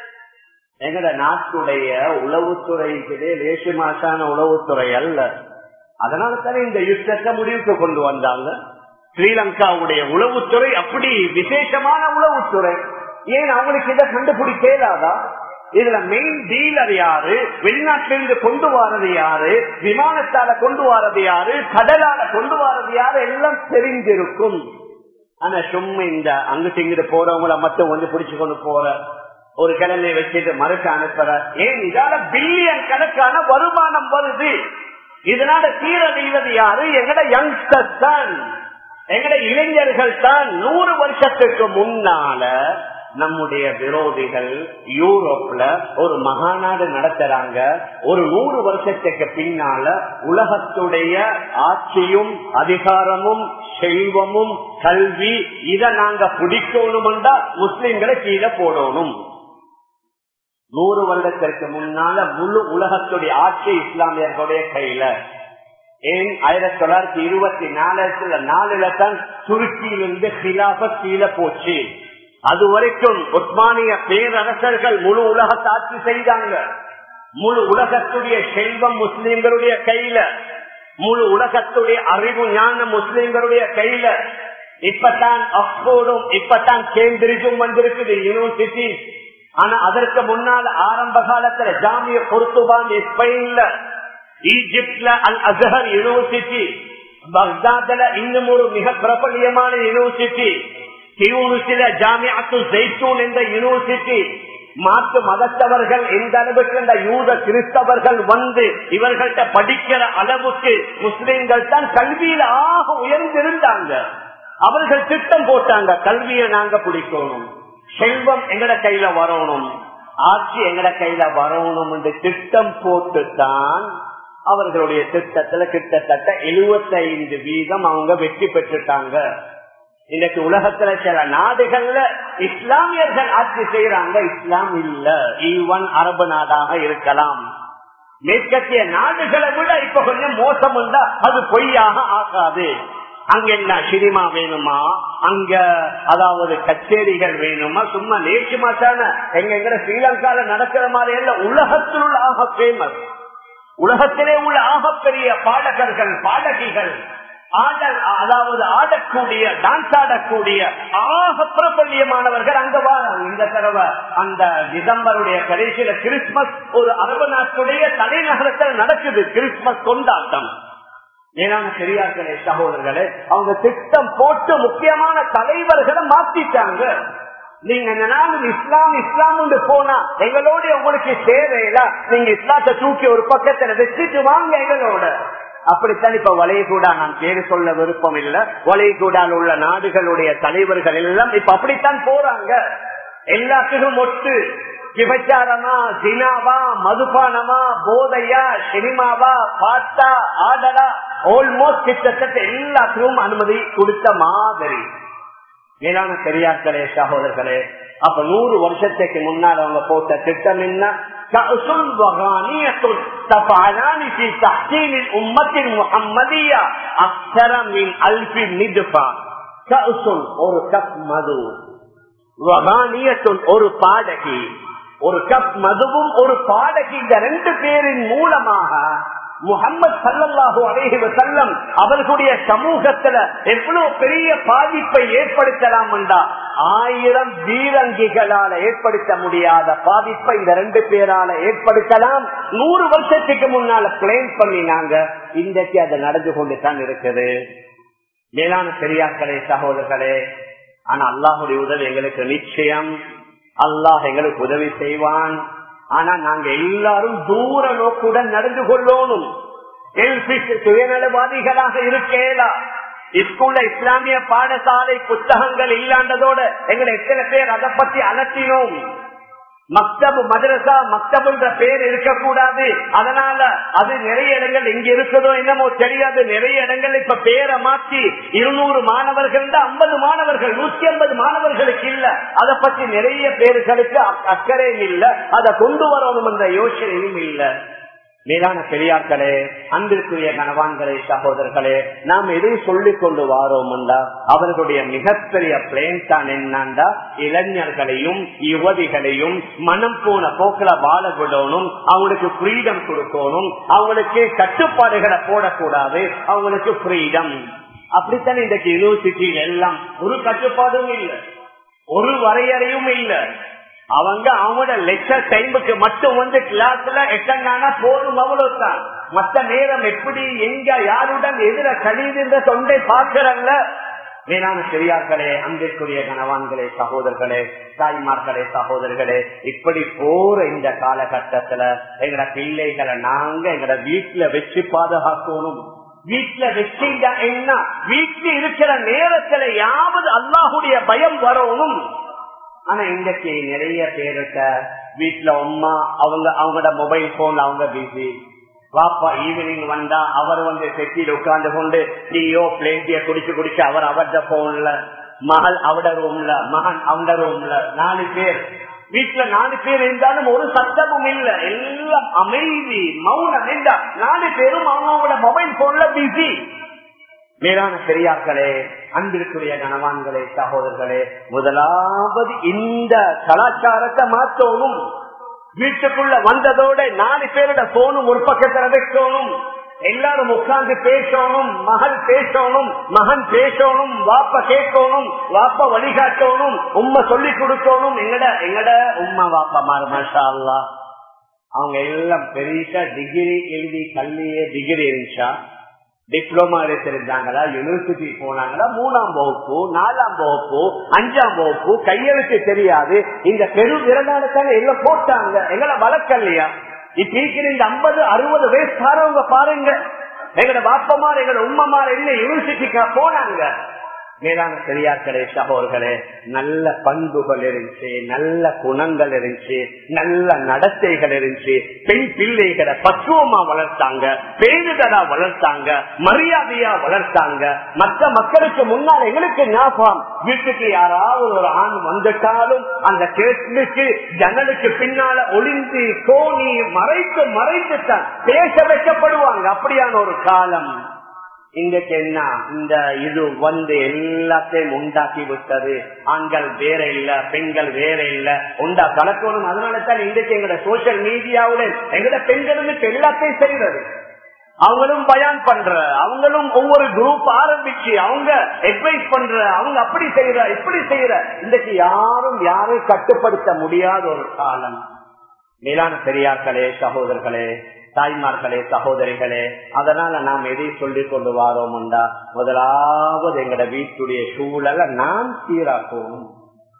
எங்கட நாட்டுடைய உளவுத்துறைக்கு லேசு மாசான உளவுத்துறை அல்ல அதனால தானே இந்த யுத்தத்தை முடிவுக்கு கொண்டு வந்தாங்க ஸ்ரீலங்காவுடைய உளவுத்துறை அப்படி விசேஷமான உளவுத்துறை ஏன் அவங்களுக்கு இதை கண்டுபிடிக்க இயலாதா இதுல மெயின் டீலர் யாரு வெளிநாட்டிலிருந்து கொண்டு வாரது யாரு விமானத்தால கொண்டு வாரது யாரு கடலால கொண்டு வாரது யாரு எல்லாம் தெரிஞ்சிருக்கும் ஆனா சும்மா இந்த அங்கிட்டு இங்கிட்டு போறவங்கள மட்டும் வந்து பிடிச்சு கொண்டு போற ஒரு கடலை வச்சுட்டு மறுக்க அனுப்புற ஏன் இதால பில்லியன் கணக்கான வருமானம் வருது இதனால சீரழிவது யாரு எங்கட யங்ஸ்டர்ஸ் தான் எங்கட இளைஞர்கள் தான் நூறு வருஷத்துக்கு முன்னால நம்முடைய விரோதிகள் யூரோப்ல ஒரு மகாநாடு நடத்துறாங்க ஒரு நூறு வருஷத்துக்கு பின்னால உலகத்துடைய ஆட்சியும் அதிகாரமும் செல்வமும் கல்வி இத நாங்க பிடிக்கணும்டா முஸ்லிம்களை கீழே போடணும் நூறு வருடத்திற்கு முன்னால முழு உலகத்துடைய ஆட்சி இஸ்லாமியர்களுடைய கையில ஏன் ஆயிரத்தி தொள்ளாயிரத்தி இருபத்தி நாலுல நாலுல தான் துருக்கியிலிருந்து ஹிலாப கீழே போச்சு அது வரைக்கும் உஸ்மானிய பேரரசர்கள் முழு உலகத்தை ஆட்சி செய்தாங்க முழு உலகத்துடைய செல்வம் முஸ்லிம்களுடைய கையில முழு உலகத்துடைய அறிவு ஞானம் முஸ்லிம்களுடைய கையில இப்பதான் ஆக்ஸ்போர்டும் இப்பதான் கேம்பிரிட்ஜும் வந்திருக்குது யூனிவர்சிட்டி ஆனா அதற்கு முன்னால் ஆரம்ப காலத்துல ஜாமிய பொருத்துபான் ஸ்பெயின்ல ஈஜிப்ட்ல அல் அசஹர் யூனிவர்சிட்டி பக்தாத்ல இன்னும் ஒரு மிக பிரபலியமான யூனிவர்சிட்டி தியூனிசில ஜாமியாத்து ஜெய்தூன் என்ற யூனிவர்சிட்டி மாற்று மதத்தவர்கள் எந்த அளவுக்கு இந்த யூத கிறிஸ்தவர்கள் வந்து இவர்கள்ட்ட படிக்கிற அளவுக்கு முஸ்லிம்கள் தான் கல்வியில ஆக உயர்ந்திருந்தாங்க அவர்கள் திட்டம் போட்டாங்க கல்வியை நாங்க பிடிக்கணும் செல்வம் எங்கட கையில வரணும் ஆட்சி எங்கட கையில வரணும் என்று திட்டம் போட்டுத்தான் அவர்களுடைய திட்டத்துல கிட்டத்தட்ட எழுபத்தைந்து வீதம் அவங்க வெற்றி பெற்றுட்டாங்க இன்னைக்கு உலகத்துல சில நாடுகள்ல இஸ்லாமியர்கள் ஆட்சி செய்யறாங்க இஸ்லாம் இல்ல ஈவன் அரபு நாடாக இருக்கலாம் மேற்கத்திய நாடுகளை விட இப்ப கொஞ்சம் மோசம் உண்டா அது பொய்யாக ஆகாது அங்க என்ன சினிமா வேணுமா அங்க அதாவது கச்சேரிகள் வேணுமா சும்மா நேற்று மாசான எங்க எங்க ஸ்ரீலங்கால நடக்கிற மாதிரி இல்ல உலகத்தில் உள்ள ஆக பேமஸ் உலகத்திலே உள்ள ஆகப்பெரிய பாடகர்கள் பாடகிகள் ஆடல் அதாவது ஆடக்கூடிய டான்ஸ் ஆடக்கூடிய ஆக பிரபல்யமானவர்கள் அங்க வாராங்க இந்த தடவை அந்த டிசம்பருடைய கடைசியில கிறிஸ்துமஸ் ஒரு அரபு நாட்டுடைய தலைநகரத்தில் நடக்குது கிறிஸ்துமஸ் கொண்டாட்டம் ஏனான பெரியார்களே சகோதரர்களே அவங்க திட்டம் போட்டு முக்கியமான தலைவர்களை மாத்திட்டாங்க நீங்க நானும் இஸ்லாம் இஸ்லாம் போனா எங்களோட உங்களுக்கு தேவையில்ல நீங்க இஸ்லாத்தை தூக்கி ஒரு பக்கத்துல வச்சுட்டு வாங்க எங்களோட அப்படித்தான் இப்ப வளையகூடா நான் பேரு சொல்ல விருப்பம் இல்ல வளையகூடால் உள்ள நாடுகளுடைய தலைவர்கள் எல்லாம் இப்ப அப்படித்தான் போறாங்க எல்லாத்துக்கும் ஒட்டு விபச்சாரமா சினாவா மதுபானமா போதையா சினிமாவா பாட்டா ஆடலா ஆல்மோஸ்ட் கிட்டத்தட்ட எல்லாத்துக்கும் அனுமதி கொடுத்த மாதிரி மேலான பெரியார்களே சகோதரர்களே அப்ப நூறு வருஷத்துக்கு முன்னால் அவங்க போட்ட திட்டம் என்ன كأس وغانية تفعلان في تحسين الأمة المحمدية أكثر من ألف ندفة كأس ஒரு கப் மது வகானியத்துன் ஒரு பாடகி ஒரு கப் மதுவும் ஒரு பாடகி இந்த ரெண்டு பேரின் மூலமாக முகமது சல்லல்லாஹு அலைஹி வஸல்லம் அவர்களுடைய சமூகத்துல எவ்வளவு பெரிய பாதிப்பை ஏற்படுத்தலாம் என்றா ஆயிரம் வீரங்கிகளால ஏற்படுத்த முடியாத பாதிப்பை இந்த ரெண்டு பேரால ஏற்படுத்தலாம் நூறு வருஷத்துக்கு முன்னால பிளேன் பண்ணினாங்க இன்றைக்கு அது நடந்து கொண்டு தான் இருக்குது மேலான பெரியார்களே சகோதரர்களே ஆனா அல்லாஹுடைய உதவி எங்களுக்கு நிச்சயம் அல்லாஹ் எங்களுக்கு உதவி செய்வான் ஆனா நாங்க எல்லாரும் தூர நோக்குடன் நடந்து கொள்ளணும் சுயநலவாதிகளாக இருக்கேலா ஸ்கூல்ல இஸ்லாமிய பாடசாலை புத்தகங்கள் இல்லாண்டதோட எங்களை எத்தனை பேர் அதை பத்தி அலட்டினோம் மக்தபு மதரசா மக்தபுன்ற பேர் இருக்கக்கூடாது அதனால அது நிறைய இடங்கள் எங்க இருக்குதோ என்னமோ தெரியாது நிறைய இடங்கள் இப்ப பேரை மாற்றி இருநூறு மாணவர்கள் ஐம்பது மாணவர்கள் நூத்தி ஐம்பது மாணவர்களுக்கு இல்ல அதை பத்தி நிறைய பேர்களுக்கு அக்கறையும் இல்ல அதை கொண்டு வரணும் என்ற யோசனையும் இல்லை மேலான பெரியார்களே அன்பிற்குரிய கணவான்களே சகோதரர்களே நாம் எதை சொல்லிக் கொண்டு வாரோம்டா அவர்களுடைய மிகப்பெரிய பிளேன் தான் என்னண்டா இளைஞர்களையும் யுவதிகளையும் மனம் போன போக்கில வாழ விடணும் அவங்களுக்கு ஃப்ரீடம் கொடுக்கணும் அவங்களுக்கு கட்டுப்பாடுகளை போடக்கூடாது அவங்களுக்கு ஃப்ரீடம் அப்படித்தான் இன்றைக்கு யூனிவர்சிட்டியில் எல்லாம் ஒரு கட்டுப்பாடும் இல்லை ஒரு வரையறையும் இல்லை அவங்க அவங்களோட லெக்சர் டைமுக்கு மட்டும் வந்து கிளாஸ்ல எட்டங்கானா போதும் அவ்வளவுதான் மத்த நேரம் எப்படி எங்க யாருடன் எதிர கழிவுன்ற தொண்டை பார்க்கிறல்ல மேலான பெரியார்களே அன்பிற்குரிய கணவான்களே சகோதரர்களே தாய்மார்களே சகோதரர்களே இப்படி போற இந்த காலகட்டத்துல எங்கட பிள்ளைகளை நாங்க எங்கட வீட்டுல வச்சு பாதுகாக்கணும் வீட்டுல வச்சீங்க என்ன வீட்டுல இருக்கிற நேரத்துல யாவது அல்லாஹுடைய பயம் வரணும் ஆனா இன்றைக்கு நிறைய பேருக்க வீட்டுல அம்மா அவங்க அவங்களோட மொபைல் போன்ல அவங்க பிஸி வாப்பா ஈவினிங் வந்தா அவர் வந்து செட்டியில் உட்கார்ந்து கொண்டு டீயோ பிளேட்டிய குடிச்சு குடிச்சு அவர் அவர்த போன்ல மகள் அவட ரூம்ல மகன் அவட ரூம்ல நாலு பேர் வீட்டுல நாலு பேர் இருந்தாலும் ஒரு சத்தமும் இல்ல எல்லாம் அமைதி மௌனம் என்றா நாலு பேரும் அவங்களோட மொபைல் போன்ல பிஸி மேலான பெரியார்களே அன்பிற்குரிய கணவான்களே சகோதரர்களே முதலாவது இந்த கலாச்சாரத்தை மாற்றணும் வீட்டுக்குள்ள வந்ததோட நாலு பேரோட போனும் ஒரு பக்கத்துல வைக்கணும் எல்லாரும் உட்கார்ந்து பேசணும் மகள் பேசணும் மகன் பேசணும் வாப்ப கேட்கணும் வாப்ப வழிகாட்டணும் உண்மை சொல்லி கொடுக்கணும் எங்கட எங்கட உம்மா வாப்பா மாறு மாஷா அல்லா அவங்க எல்லாம் பெரிய டிகிரி எழுதி கல்வியே டிகிரி இருந்துச்சா டிப்ளமா எடுத்திருந்தாங்களா யூனிவர்சிட்டி போனாங்களா மூணாம் வகுப்பு நாலாம் வகுப்பு அஞ்சாம் வகுப்பு கையெழுத்து தெரியாது இந்த பெரு விரதானத்தான எல்லாம் போட்டாங்க எங்களை வளர்க்கலையா இப்ப இருக்கிற இந்த ஐம்பது அறுபது வயசுக்காரவங்க பாருங்க எங்களோட பாப்பமார் எங்களோட உம்மமார் என்ன யூனிவர்சிட்டிக்கு போனாங்க மேலான பெரியார்களே சகோதர்களே நல்ல பண்புகள் இருந்துச்சு நல்ல குணங்கள் இருந்துச்சு நல்ல நடத்தைகள் இருந்துச்சு பெண் பிள்ளைகளை பக்குவமா வளர்த்தாங்க பேருதலா வளர்த்தாங்க மரியாதையா வளர்த்தாங்க மற்ற மக்களுக்கு முன்னால் எங்களுக்கு ஞாபகம் வீட்டுக்கு யாராவது ஒரு ஆண் வந்துட்டாலும் அந்த கேஸ்லுக்கு ஜன்னலுக்கு பின்னால ஒளிந்து கோணி மறைத்து மறைத்து தான் பேச வைக்கப்படுவாங்க அப்படியான ஒரு காலம் இன்றைக்கு என்ன இந்த இது வந்து எல்லாத்தையும் உண்டாக்கி விட்டது ஆண்கள் வேற இல்ல பெண்கள் வேற இல்ல உண்டா கலக்கணும் அதனால தான் இன்றைக்கு எங்கட சோசியல் மீடியாவுடன் எங்கட பெண்களுக்கு எல்லாத்தையும் செய்யறது அவங்களும் பயான் பண்ற அவங்களும் ஒவ்வொரு குரூப் ஆரம்பிச்சு அவங்க அட்வைஸ் பண்ற அவங்க அப்படி செய்யற இப்படி செய்யற இன்றைக்கு யாரும் யாரும் கட்டுப்படுத்த முடியாத ஒரு காலம் மேலான பெரியார்களே சகோதரர்களே தாய்மார்களே சகோதரிகளே அதனால நாம் எதை சொல்லிக் கொண்டு வாரோம்டா முதலாவது எங்கட வீட்டுடைய சூழலை நான் சீராக்கணும்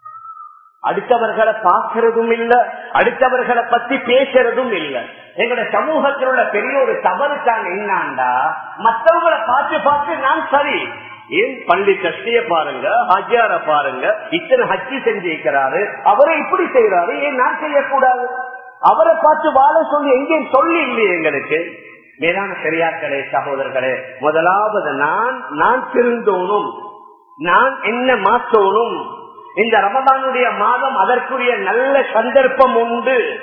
அடுத்தவர்களை பார்க்கறதும் இல்ல அடுத்தவர்களை பத்தி பேசுறதும் இல்ல எங்கட சமூகத்தில் உள்ள பெரிய ஒரு தவறு தான் என்னாண்டா மற்றவங்களை பார்த்து பார்த்து நான் சரி ஏன் பள்ளி கஷ்டிய பாருங்க ஹஜ்ஜார பாருங்க இத்தனை ஹஜ்ஜி செஞ்சிருக்கிறாரு அவரை இப்படி செய்யறாரு ஏன் நான் செய்யக்கூடாது அவரை பார்த்து வாழ சொல்லி எங்கேயும் சொல்லி இல்லையே எங்களுக்கு மேலான பெரியார்களே சகோதரர்களே முதலாவது நான் நான் திருந்தோனும் நான் என்ன மாற்றோனும் இந்த ரமதானுடைய மாதம் அதற்குரிய நல்ல சந்தர்ப்பம் உண்டு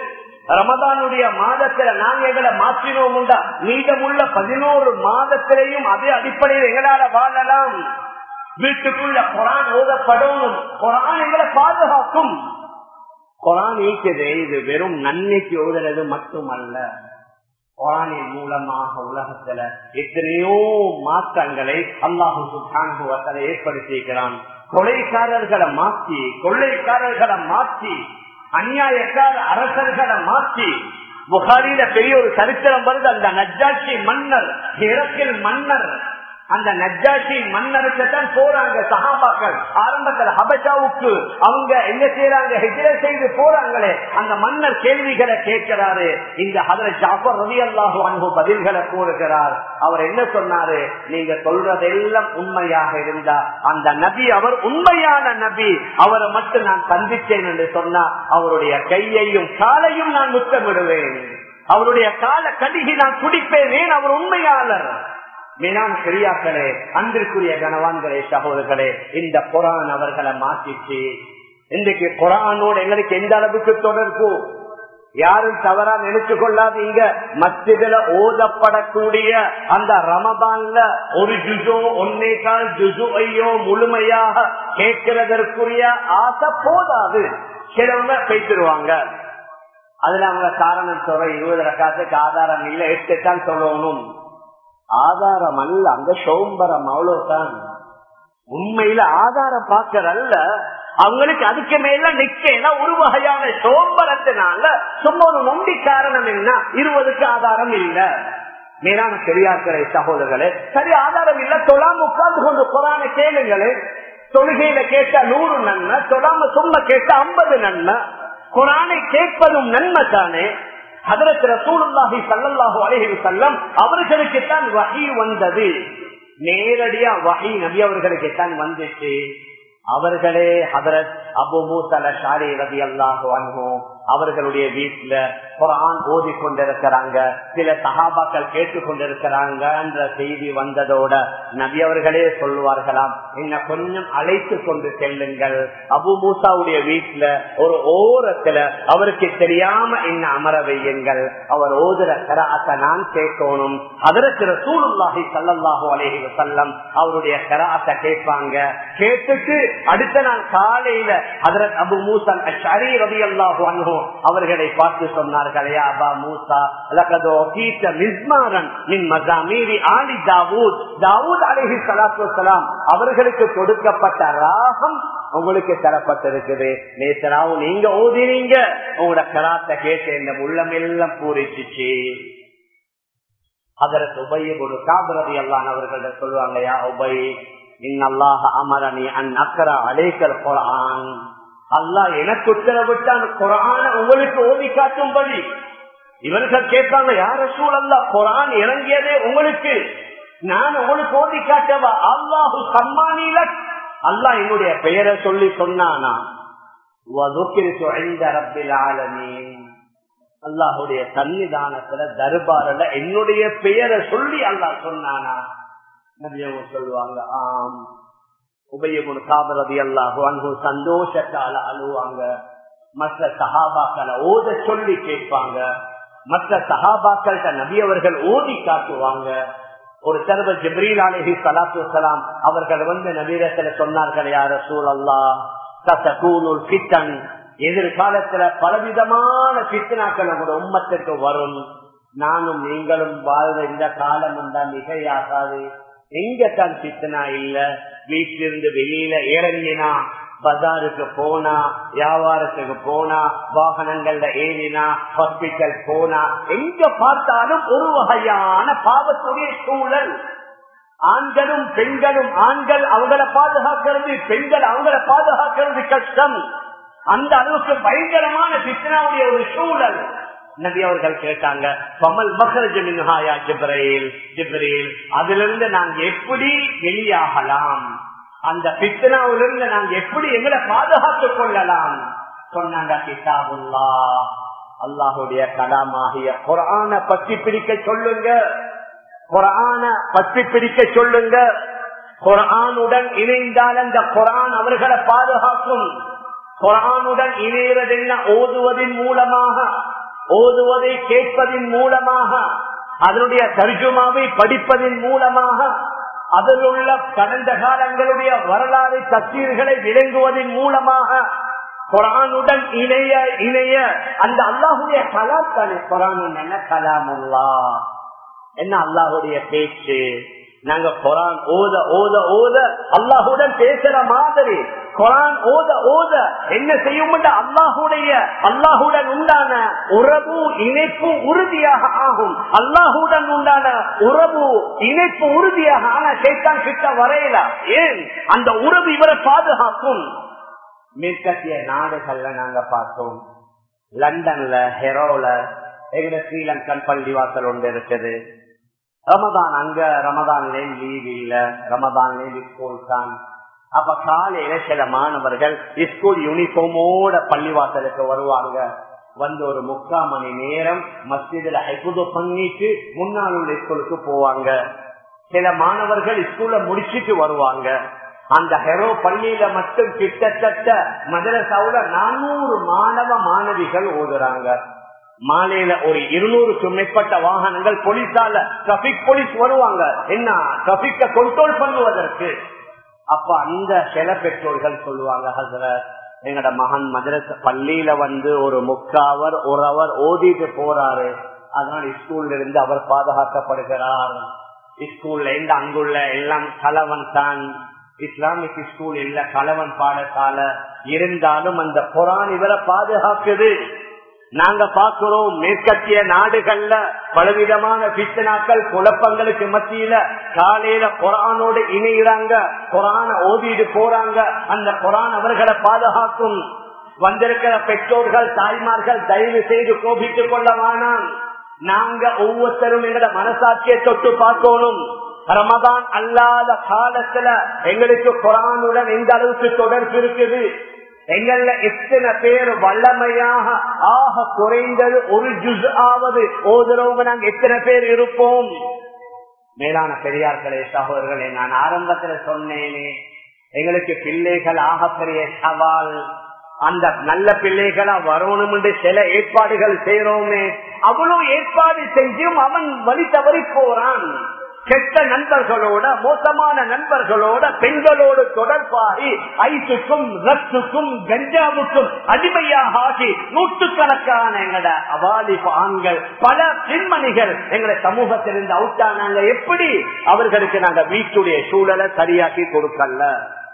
ரமதானுடைய மாதத்துல நாங்க எங்களை மாற்றினோம் உண்டா மீதமுள்ள பதினோரு மாதத்திலையும் அதே அடிப்படையில் எங்களால வாழலாம் வீட்டுக்குள்ள குரான் ஓதப்படணும் குரான் எங்களை பாதுகாக்கும் குரான் இருக்குது இது வெறும் நன்மைக்கு ஓதுறது மட்டுமல்ல குரானின் மூலமாக உலகத்துல எத்தனையோ மாற்றங்களை அல்லாஹு சுல்தானுவத்தில் ஏற்படுத்தியிருக்கிறான் கொலைக்காரர்களை மாற்றி கொள்ளைக்காரர்களை மாற்றி அநியாயக்கார அரசர்களை மாற்றி புகாரியில பெரிய ஒரு சரித்திரம் வருது அந்த நஜாட்சி மன்னர் இறக்கில் மன்னர் அந்த நஜாட்சி மன்னருக்கு தான் போறாங்க சகாபாக்கள் ஆரம்பத்தில் ஹபஷாவுக்கு அவங்க என்ன செய்யறாங்க ஹிஜர செய்து போறாங்களே அந்த மன்னர் கேள்விகளை கேட்கிறாரு இந்த ஹதர ஜாஃபர் ரவி அல்லாஹு அன்பு பதில்களை கூறுகிறார் அவர் என்ன சொன்னாரு நீங்க சொல்றதெல்லாம் உண்மையாக இருந்தா அந்த நபி அவர் உண்மையான நபி அவரை மட்டும் நான் சந்தித்தேன் என்று சொன்னா அவருடைய கையையும் காலையும் நான் முத்தமிடுவேன் அவருடைய கால கடிகை நான் குடிப்பேன் ஏன் அவர் உண்மையாளர் மேலான பெரியாக்களே அன்பிற்குரிய கனவான்களே சகோதரர்களே இந்த குரான் அவர்களை மாற்றிச்சு இன்றைக்கு குரானோடு எங்களுக்கு எந்த அளவுக்கு தொடர்பு யாரும் தவறா நினைச்சு கொள்ளாதீங்க மத்தியில ஓதப்படக்கூடிய அந்த ரமபான்ல ஒரு ஜுஜோ ஒன்னே கால் ஜுஜு ஐயோ முழுமையாக கேட்கிறதற்குரிய ஆசை போதாது சிலவங்க பேசிடுவாங்க அதுல அவங்க காரணம் சொல்ற இருபது ரக்காத்துக்கு ஆதாரம் இல்லை எட்டு தான் சொல்லணும் ஆதாரம் அல்ல அந்த சோம்பரம் அவ்வளவுதான் உண்மையில ஆதாரம் பார்க்கறல்ல அவங்களுக்கு அதுக்கு மேல நிக்க ஒரு வகையான சோம்பரத்தினால சும்மா ஒரு நொண்டி காரணம் என்ன இருபதுக்கு ஆதாரம் இல்ல மேலான பெரியாக்களை சகோதரர்களே சரி ஆதாரம் இல்ல தொழாம உட்கார்ந்து கொண்டு குரான கேளுங்களே தொழுகையில கேட்டா நூறு நன்மை தொழாம சும்மா கேட்டா ஐம்பது நன்மை குரானை கேட்பதும் நன்மை தானே அதற்கு ரசூலுல்லாஹி சல்லல்லாஹு அலைஹி வஸல்லம் அவர்களுக்கு தான் வஹி வந்தது நேரடியா வஹி நபி அவர்களுக்கு தான் வந்துச்சு அவர்களே ஹதரத் அபு மூசல ஷாரி ரதி அல்லாஹு அன்ஹும் அவர்களுடைய வீட்டுல குரான் ஓதி கொண்டிருக்கிறாங்க சில சகாபாக்கள் கேட்டுக் கொண்டிருக்கிறாங்க என்ற செய்தி வந்ததோட நபி அவர்களே சொல்லுவார்களாம் என்ன கொஞ்சம் அழைத்து கொண்டு செல்லுங்கள் அபு மூசாவுடைய வீட்டுல ஒரு ஓரத்துல அவருக்கு தெரியாம என்ன அமர வையுங்கள் அவர் ஓதுற கராத்த நான் கேட்கணும் அதற்கு ரசூலுல்லாஹி சல்லல்லாஹு அலைஹி வஸல்லம் அவருடைய கராத்த கேட்பாங்க கேட்டுட்டு அடுத்த நாள் காலையில அதற்கு அபு மூசன் அஷரி ரவி அல்லாஹு அன்ஹு அவர்களை பார்த்து சொன்னார்களே அபா மூசா லகதோ கீட்ட மிஸ்மாரன் மின் மசாமீரி ஆலி தாவூத் தாவூத் அலைஹி ஸலாத்து வஸலாம் அவர்களுக்கு கொடுக்கப்பட்ட ராகம் உங்களுக்கு தரப்பட்டிருக்குது நேசராவும் நீங்க ஓதினீங்க உங்களோட கராத்த கேட்டு இந்த உள்ளம் எல்லாம் பூரிச்சிச்சு அதற்கு உபய ஒரு காபரதி அல்லான் அவர்கள்ட்ட சொல்லுவாங்க யா உபை இன்னல்லாஹ அமரணி அன் அக்கரா அலேக்கல் குரான் அல்லாஹ் எனக்கு உத்தரவிட்டான் குரான உங்களுக்கு ஓதி காட்டும்படி இவர்கள் கேட்பாங்க யார சூழல்ல குரான் இறங்கியதே உங்களுக்கு நான் உங்களுக்கு ஓதி காட்டவா அல்லாஹு சம்மானில அல்லாஹ் என்னுடைய பெயரை சொல்லி சொன்னானா அல்லாஹுடைய சன்னிதானத்துல தர்பாரில் என்னுடைய பெயரை சொல்லி அல்லாஹ் சொன்னானா நபியவங்க சொல்லுவாங்க ஆம் உபயமுன் காபரதி அல்லாஹு அன்பு சந்தோஷத்தால அழுவாங்க மற்ற சகாபாக்களை ஓத சொல்லி கேட்பாங்க மற்ற சகாபாக்கள்கிட்ட நபியவர்கள் ஓதி காட்டுவாங்க ஒரு தடவை ஜிப்ரீல் அலஹி சலாத்து வலாம் அவர்கள் வந்து நபீரத்துல சொன்னார்கள் யார சூழல்லா சசகூனுல் பித்தன் எதிர்காலத்துல பலவிதமான பித்தனாக்கள் நம்முடைய உம்மத்திற்கு வரும் நானும் நீங்களும் வாழ்ந்த இந்த காலம் தான் மிகையாகாது எங்க தான் பித்தனா இல்ல வீட்டிலிருந்து வெளியில இறங்கினா பஜாருக்கு போனா வியாபாரத்துக்கு போனா வாகனங்கள்ல ஏறினா ஹாஸ்பிட்டல் போனா எங்க பார்த்தாலும் ஒரு வகையான பாவத்துடைய சூழல் ஆண்களும் பெண்களும் ஆண்கள் அவங்கள பாதுகாக்கிறது பெண்கள் அவங்கள பாதுகாக்கிறது கஷ்டம் அந்த அளவுக்கு பயங்கரமான பித்னாவுடைய ஒரு சூழல் நபி அவர்கள் கேட்டாங்க பமல் மகரஜின்ஹாயா ஜிப்ரேல் ஜிப்ரேல் அதிலிருந்து நாங்க எப்படி வெளியாகலாம் அந்த பித்தனாவிலிருந்து நாங்க எப்படி எங்களை பாதுகாத்துக் கொள்ளலாம் சொன்னாங்க கிதாபுல்லா அல்லாஹுடைய கலாமாகிய குரான பற்றி பிடிக்க சொல்லுங்க குரான பற்றி பிடிக்க சொல்லுங்க குரானுடன் இணைந்தால் அந்த குரான் அவர்களை பாதுகாக்கும் குரானுடன் இணைகிறது என்ன ஓதுவதன் மூலமாக ஓதுவதை கேட்பதின் மூலமாக அதனுடைய தர்ஜுமாவை படிப்பதின் மூலமாக அதில் உள்ள கடந்த காலங்களுடைய வரலாறு தத்தீர்களை விளங்குவதன் மூலமாக குரானுடன் இணைய இணைய அந்த அல்லாஹுடைய கலாத்தானே குரான் என்ன கலாமுல்லா என்ன அல்லாஹுடைய பேச்சு நாங்க குரான் ஓத ஓத ஓத அல்லாஹுடன் பேசுற மாதிரி குரான் ஓத ஓத என்ன செய்யும் அல்லாஹுடைய அல்லாஹுடன் உண்டான உறவு இணைப்பு உறுதியாக ஆகும் அல்லாஹுடன் உண்டான உறவு இணைப்பு உறுதியாக ஆனா சேத்தான் கிட்ட வரையல ஏன் அந்த உறவு இவரை பாதுகாக்கும் மேற்கத்திய நாடுகள்ல நாங்க பார்த்தோம் லண்டன்ல ஹெரோல எங்க ஸ்ரீலங்கன் பள்ளிவாசல் ஒன்று இருக்குது ரமதான் அங்க ரமதான்லேயும் லீவ் இல்ல ரமதான்லேயும் ஸ்கூல் தான் அப்ப காலையில சில மாணவர்கள் ஸ்கூல் யூனிஃபார்மோட பள்ளிவாசலுக்கு வருவாங்க வந்து ஒரு முக்கால் மணி நேரம் மஸ்ஜிதுல ஐப்புது பண்ணிட்டு முன்னாள் உள்ள ஸ்கூலுக்கு போவாங்க சில மாணவர்கள் ஸ்கூல்ல முடிச்சிட்டு வருவாங்க அந்த ஹெரோ பள்ளியில மட்டும் கிட்டத்தட்ட மதரசாவுல நானூறு மாணவ மாணவிகள் ஓதுறாங்க மாலையில ஒரு இருநூறுக்கும் மேற்பட்ட வாகனங்கள் போலீஸால டிராபிக் போலீஸ் வருவாங்க என்ன டிராபிக்க கண்ட்ரோல் பண்ணுவதற்கு அப்ப அந்த சில பெற்றோர்கள் சொல்லுவாங்க ஹசரத் எங்கட மகன் மதரச பள்ளியில வந்து ஒரு முக்காவர் ஒரு அவர் ஓதிட்டு போறாரு அதனால ஸ்கூல்ல இருந்து அவர் பாதுகாக்கப்படுகிறார் ஸ்கூல்ல இருந்து அங்குள்ள எல்லாம் கலவன் தான் இஸ்லாமிக் ஸ்கூல் இல்ல கலவன் பாடசாலை இருந்தாலும் அந்த குரான் இவரை பாதுகாக்குது நாங்க பாக்குறோம் மேற்கத்திய நாடுகள்ல பலவிதமான பித்தனாக்கள் குழப்பங்களுக்கு மத்தியில காலையில குரானோடு இணைகிறாங்க குரான ஓதிட்டு போறாங்க அந்த குரான் அவர்களை பாதுகாக்கும் வந்திருக்கிற பெற்றோர்கள் தாய்மார்கள் தயவு செய்து கோபித்துக் கொள்ள வேணாம் நாங்க ஒவ்வொருத்தரும் எங்களோட மனசாட்சியை தொட்டு பார்க்கணும் ரமதான் அல்லாத காலத்துல எங்களுக்கு குரானுடன் எந்த அளவுக்கு தொடர்பு இருக்குது எங்கள்ல எத்தனை பேர் வல்லமையாக ஆக குறைந்தது ஒரு ஜுஸ் ஆவது ஓதுறவங்க நாங்க எத்தனை பேர் இருப்போம் மேலான பெரியார்களே சகோதரர்களே நான் ஆரம்பத்துல சொன்னேனே எங்களுக்கு பிள்ளைகள் ஆகப்பெரிய சவால் அந்த நல்ல பிள்ளைகளா வரணும் என்று சில ஏற்பாடுகள் செய்யறோமே அவ்வளவு ஏற்பாடு செஞ்சும் அவன் வழி தவறி போறான் கெட்ட நண்பர்களோட மோசமான நண்பர்களோட பெண்களோடு தொடர்பாகி ஐசுக்கும் ரத்துக்கும் கஞ்சாவுக்கும் அடிமையாக ஆகி நூற்றுக்கணக்கான எங்கட அவாலிப ஆண்கள் பல பெண்மணிகள் எங்களை சமூகத்திலிருந்து அவுட்டானாங்க எப்படி அவர்களுக்கு நாங்க வீட்டுடைய சூழலை சரியாக்கி கொடுக்கல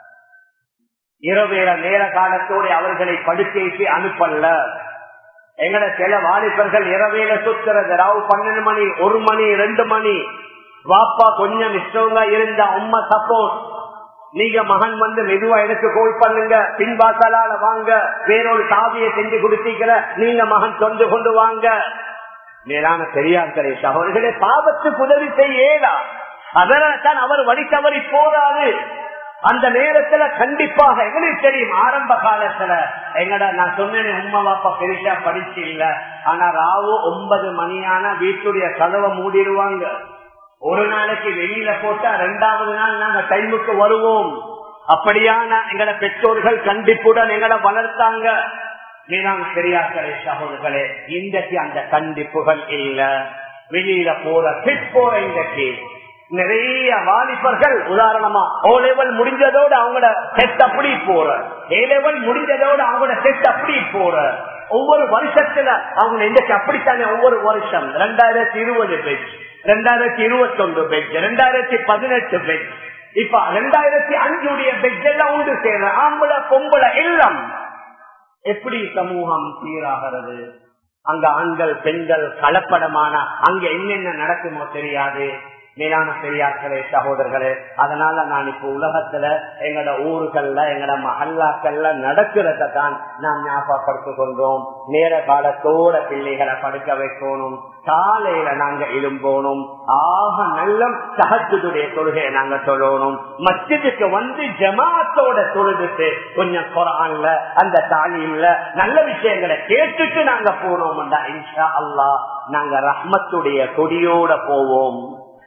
இரவேல நேர காலத்தோடு அவர்களை படுக்கைக்கு அனுப்பல்ல எங்கட சில வாலிபர்கள் இரவேல சுத்துறது ராவு பன்னெண்டு மணி ஒரு மணி ரெண்டு மணி வாப்பா கொஞ்சம் இஷ்டவங்க இருந்தா உண்மை சப்போர்ட் நீங்க மகன் வந்து மெதுவா எனக்கு கோல் பண்ணுங்க பின்வாசலால வாங்க வேறொரு சாவியை செஞ்சு கொடுத்தீங்கிற நீங்க மகன் தொண்டு கொண்டு வாங்க மேலான பெரியார்களே அவர்களே பாவத்துக்கு உதவி செய்யலா அதனால்தான் அவர் வழி தவறி போறாரு அந்த நேரத்துல கண்டிப்பாக எங்களுக்கு தெரியும் ஆரம்ப காலத்துல எங்கட நான் சொன்னேன் உண்மை வாப்பா பெருசா படிச்சு இல்ல ஆனா ராவு ஒன்பது மணியான வீட்டுடைய கதவை மூடிடுவாங்க ஒரு நாளைக்கு வெளியில போட்டா ரெண்டாவது நாள் நாங்க டைமுக்கு வருவோம் அப்படியான எங்கட பெற்றோர்கள் கண்டிப்புடன் எங்களை வளர்த்தாங்க நீதான் பெரியார்களே சகோதரர்களே இன்றைக்கு அந்த கண்டிப்புகள் இல்ல வெளியில போற பிட் போற இன்றைக்கு நிறைய வாலிபர்கள் உதாரணமா ஓ லெவல் முடிஞ்சதோடு அவங்களோட செட் அப்படி போற ஏ லெவல் முடிஞ்சதோடு அவங்களோட செட் அப்படி போற ஒவ்வொரு வருஷத்துல அவங்க இன்றைக்கு அப்படித்தானே ஒவ்வொரு வருஷம் ரெண்டாயிரத்தி இருபது பெஞ்ச் ரெண்டாயிரத்தி இருபத்தி ஒன்று பெஞ்ச் ரெண்டாயிரத்தி பதினெட்டு பெஞ்ச் இப்ப ரெண்டாயிரத்தி அஞ்சுடைய பெஞ்ச் எல்லாம் உண்டு சேர ஆம்பளை பொம்பளை எல்லாம் எப்படி சமூகம் சீராகிறது அங்க ஆண்கள் பெண்கள் கலப்படமான அங்க என்னென்ன நடக்குமோ தெரியாது மேலான பெரியார்களே சகோதரர்களே அதனால நான் இப்ப உலகத்துல எங்கட ஊர்கள்ல எங்கட மகல்லாக்கள்ல நடக்கிறத தான் நாம் ஞாபகப்படுத்திக் கொண்டோம் நேர காலத்தோட பிள்ளைகளை படுக்க வைக்கணும் காலையில நாங்க எழும்போனும் ஆக நல்ல சகத்துடைய தொழுகையை நாங்க தொழணும் மஸ்ஜிதுக்கு வந்து ஜமாத்தோட தொழுதுட்டு கொஞ்சம் குரான்ல அந்த தாலியில நல்ல விஷயங்களை கேட்டுட்டு நாங்க போனோம் இன்ஷா அல்லா நாங்க ரஹ்மத்துடைய கொடியோட போவோம்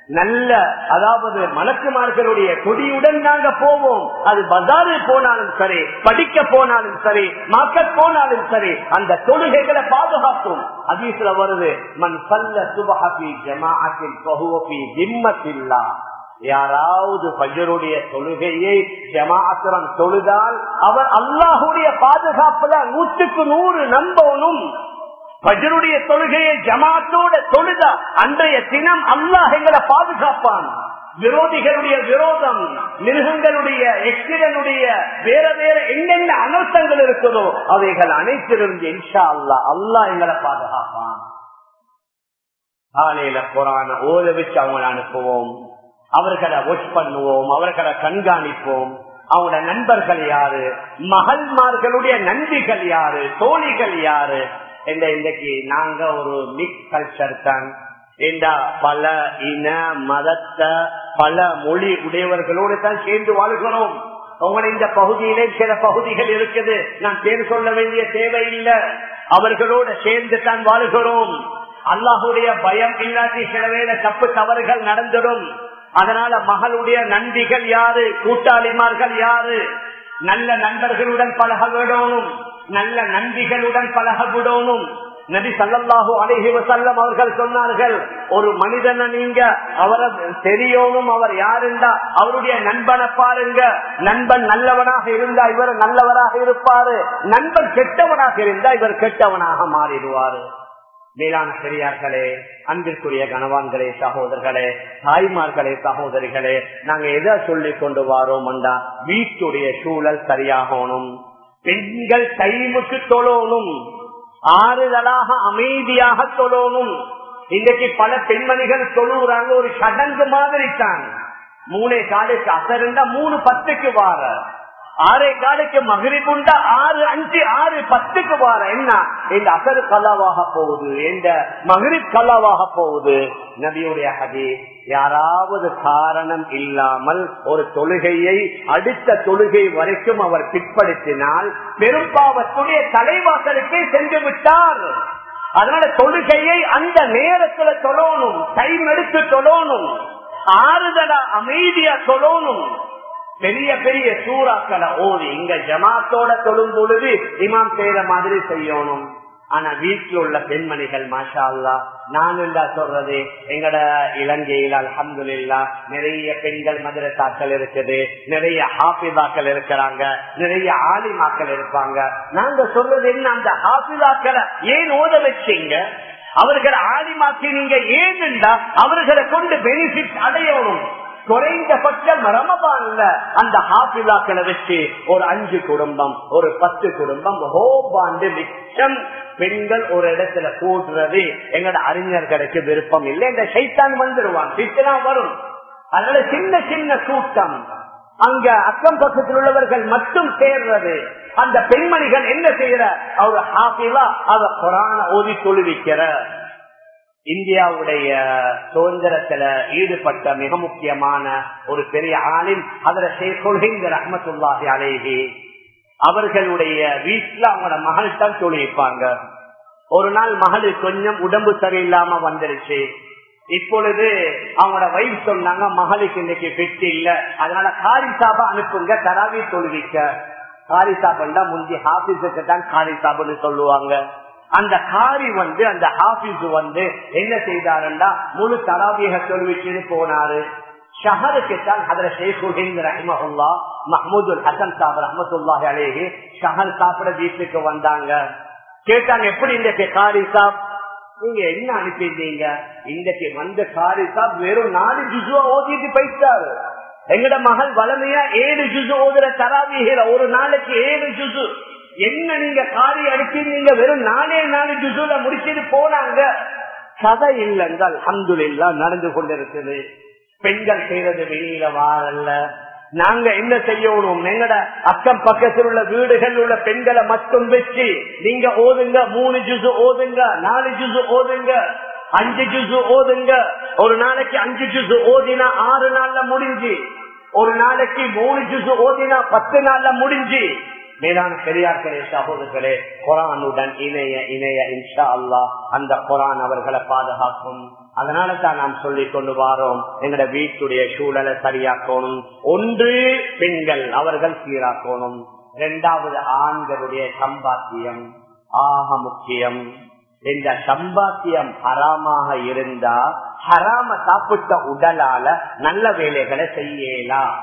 நல்ல அதாவது மலக்குமார்களுடைய கொடியுடன் நாங்க போவோம் அது பஜாரில் போனாலும் சரி படிக்க போனாலும் சரி மார்க்கெட் போனாலும் சரி அந்த தொழுகைகளை பாதுகாக்கும் அதீசுல வருது மண் சல்ல சுபஹி ஜமாஅத்தில் பகுவபி திம்மத்தில்லா யாராவது பஜருடைய தொழுகையை ஜமாத்திரம் தொழுதால் அவர் அல்லாஹுடைய பாதுகாப்புல நூற்றுக்கு நூறு நம்பணும் பஜருடைய தொழுகையை ஜமாத்தோட தொழுதா அன்றைய தினம் அல்லாஹ் எங்களை பாதுகாப்பான் விரோதிகளுடைய விரோதம் மிருகங்களுடைய எக்சிடனுடைய வேற வேற என்னென்ன அனர்த்தங்கள் இருக்குதோ அவைகள் அனைத்திலிருந்து இன்ஷா அல்லா அல்லாஹ் எங்களை பாதுகாப்பான் காலையில புறான ஓத வச்சு அவங்களை அனுப்புவோம் அவர்களை ஒஷ் பண்ணுவோம் அவர்களை கண்காணிப்போம் அவங்களோட நண்பர்கள் யாரு மகள்மார்களுடைய நன்றிகள் யாரு தோழிகள் யாரு இந்த இன்றைக்கு நாங்க ஒரு மிக்ஸ் கல்ச்சர் தான் இந்த பல இன மதத்தை பல மொழி உடையவர்களோடு தான் சேர்ந்து வாழ்கிறோம் உங்களை இந்த பகுதியிலே சில பகுதிகள் இருக்குது நான் பேர் சொல்ல வேண்டிய தேவையில்லை அவர்களோடு சேர்ந்து தான் வாழ்கிறோம் அல்லாஹுடைய பயம் இல்லாட்டி சில வேலை தப்பு தவறுகள் நடந்துடும் அதனால மகளுடைய நன்றிகள் யாரு கூட்டாளிமார்கள் யாரு நல்ல நண்பர்களுடன் பழக விடணும் நல்ல நன்றிகளுடன் பழக விடணும் நபி சல்லாஹூ அழகி வசல்லம் அவர்கள் சொன்னார்கள் ஒரு மனிதனை நீங்க அவரை தெரியணும் அவர் யாருண்டா அவருடைய நண்பனை பாருங்க நண்பன் நல்லவனாக இருந்தா இவர் நல்லவராக இருப்பாரு நண்பன் கெட்டவனாக இருந்தா இவர் கெட்டவனாக மாறிடுவாரு மேலான பெரியார்களே அன்பிற்குரிய கணவான்களே சகோதரர்களே தாய்மார்களே சகோதரிகளே நாங்க எதை சொல்லி கொண்டு வாரோம்டா வீட்டுடைய சூழல் சரியாகணும் பெண்கள் டைமுக்கு தொழணும் ஆறுதலாக அமைதியாக தொழணும் இன்றைக்கு பல பெண்மணிகள் தொழுகிறாங்க ஒரு சடங்கு மாதிரி தான் மூணே காலுக்கு அசருந்தா மூணு பத்துக்கு வார ஆறே காலுக்கு மகிழ்வுண்டா ஆறு அஞ்சு ஆறு பத்துக்கு வார என்ன இந்த அசரு கலாவாக போகுது இந்த மகிழ்ச்சி கலாவாக போகுது நபியுடைய ஹதி யாராவது காரணம் இல்லாமல் ஒரு தொழுகையை அடுத்த தொழுகை வரைக்கும் அவர் பிற்படுத்தினால் பெரும்பாவத்துடைய தலைவாசலுக்கே சென்று விட்டார் அதனால தொழுகையை அந்த நேரத்துல தொழணும் டைம் எடுத்து தொழணும் ஆறுதலா அமைதியா தொழணும் பெரிய பெரிய சூறாக்களை ஓடி இங்க ஜமாத்தோட தொழும் பொழுது இமாம் செய்யற மாதிரி செய்யணும் ஆனா வீட்டில் உள்ள பெண்மணிகள் மாஷா அல்லா நான் இல்லா சொல்றது எங்கட இலங்கையில் அலமது இல்லா நிறைய பெண்கள் மதுரசாக்கள் இருக்குது நிறைய ஹாபிதாக்கள் இருக்கிறாங்க நிறைய ஆலிமாக்கள் இருப்பாங்க நாங்க சொல்றது என்ன அந்த ஹாபிதாக்களை ஏன் ஓத வச்சீங்க அவர்கள் ஆலிமாக்கி நீங்க ஏன்டா அவர்களை கொண்டு பெனிஃபிட் அடையணும் குறைந்தபட்சம் ரமபான்ல அந்த ஹாபிலாக்களை வச்சு ஒரு அஞ்சு குடும்பம் ஒரு பத்து குடும்பம் ஹோபாண்டு மிச்சம் பெண்கள் ஒரு இடத்துல கூடுறது எங்கட அறிஞர்களுக்கு விருப்பம் இல்லை இந்த சைத்தான் வந்துடுவான் பித்தனா வரும் அதனால சின்ன சின்ன கூட்டம் அங்க அக்கம் பக்கத்தில் உள்ளவர்கள் மட்டும் சேர்றது அந்த பெண்மணிகள் என்ன செய்யற அவர் ஹாபிலா அவ குரான ஓதி தொழுவிக்கிற இந்தியாவுடைய சுதந்திரத்துல ஈடுபட்ட மிக முக்கியமான ஒரு பெரிய ஆளின் அதுல ஷேகுல்ஹிந்த ரஹமத்துல்லாஹி அலேஹி அவர்களுடைய வீட்டுல அவங்களோட மகள் தான் தொழிப்பாங்க ஒரு நாள் மகளுக்கு கொஞ்சம் உடம்பு சரியில்லாம வந்துருச்சு இப்பொழுது அவங்களோட வயசு சொன்னாங்க மகளுக்கு இன்னைக்கு பெட்டு இல்ல அதனால காரி சாபா அனுப்புங்க தராவி தொழுவிக்க காரி சாப்பா முந்தி ஹாபிஸுக்கு தான் காரி சாப்புன்னு சொல்லுவாங்க அந்த காரி வந்து அந்த ஹாபிஸ் வந்து என்ன செய்தாருன்னா முழு தராபியக தொழுவிச்சுன்னு போனாரு ஷஹருக்கு தான் அதுல ஷேகுஹின் ரஹ்மஹுல்லா மஹமூது ஹசன் சாப் ரஹமத்துல்லாஹி அலேஹி ஷஹர் சாப்பிட வீட்டுக்கு வந்தாங்க கேட்டாங்க எப்படி இன்றைக்கு காரி சாப் நீங்க என்ன அனுப்பியிருந்தீங்க இன்றைக்கு வந்த காரி சாப் வெறும் நாலு ஜுசுவா ஓதிட்டு போயிட்டாரு எங்கட மகள் வளமையா ஏழு ஜுசு ஓதுற தராவிகிற ஒரு நாளைக்கு ஏழு ஜுசு என்ன நீங்க காரி அடிச்சிருந்தீங்க வெறும் நாலே நாலு ஜுசுல முடிச்சிட்டு போனாங்க கதை இல்லைங்கள் அந்துல நடந்து கொண்டிருக்குது பெண்கள் செய்யறது வெளியில வாரல்ல நாங்க என்ன செய்யணும் எங்கட அக்கம் பக்கத்தில் உள்ள வீடுகள் உள்ள பெண்களை மட்டும் வச்சு நீங்க ஓதுங்க மூணு ஜுசு ஓதுங்க நாலு ஜுசு ஓதுங்க அஞ்சு ஜுசு ஓதுங்க ஒரு நாளைக்கு அஞ்சு ஜுசு ஓதினா ஆறு நாள்ல முடிஞ்சு ஒரு நாளைக்கு மூணு ஜுசு ஓதினா பத்து நாள்ல முடிஞ்சு மேலான பெரியார்களே சகோதரர்களே குரானுடன் இணைய இணைய இன்ஷா அல்லா அந்த குரான் அவர்களை பாதுகாக்கும் அதனால தான் நாம் சொல்லிக் கொண்டு வாரோம் எங்கட வீட்டுடைய சூழலை சரியாக்கணும் ஒன்று பெண்கள் அவர்கள் சீராக்கணும் இரண்டாவது ஆண்களுடைய சம்பாத்தியம் ஆக முக்கியம் இந்த சம்பாத்தியம் ஹராமாக இருந்தா ஹராம சாப்பிட்ட உடலால நல்ல வேலைகளை செய்யலாம்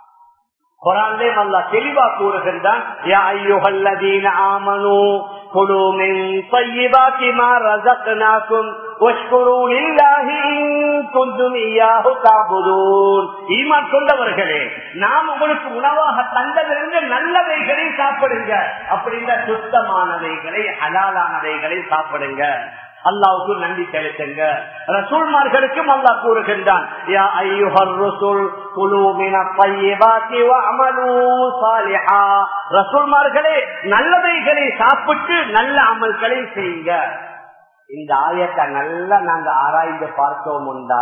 குரான்லே நல்லா தெளிவா கூறுகின்றான் யா ஐயுஹல்லதீன ஆமனு குலு மின் طيبات ما رزقناكم واشكروا لله إن كنتم إياه تعبدون ஈமான் கொண்டவர்களே நாம் உங்களுக்கு உணவாக தந்ததிலிருந்து நல்லவைகளை சாப்பிடுங்க அப்படின்ற சுத்தமானவைகளை ஹலாலானவைகளை சாப்பிடுங்க அல்லாவுக்கு நன்றி செலுத்துங்க ரசூல்மார்களுக்கும் அல்லாஹ் கூறுகின்றான் யா ஐயுஹர் ரசூல் குலு மின தையிபாத்தி வஅமலு சாலிஹா ரசூல்மார்களே நல்லவைகளை சாப்பிட்டு நல்ல அமல்களை செய்யுங்க இந்த ஆயத்தை நல்லா நாங்க ஆராய்ந்து பார்த்தோம் உண்டா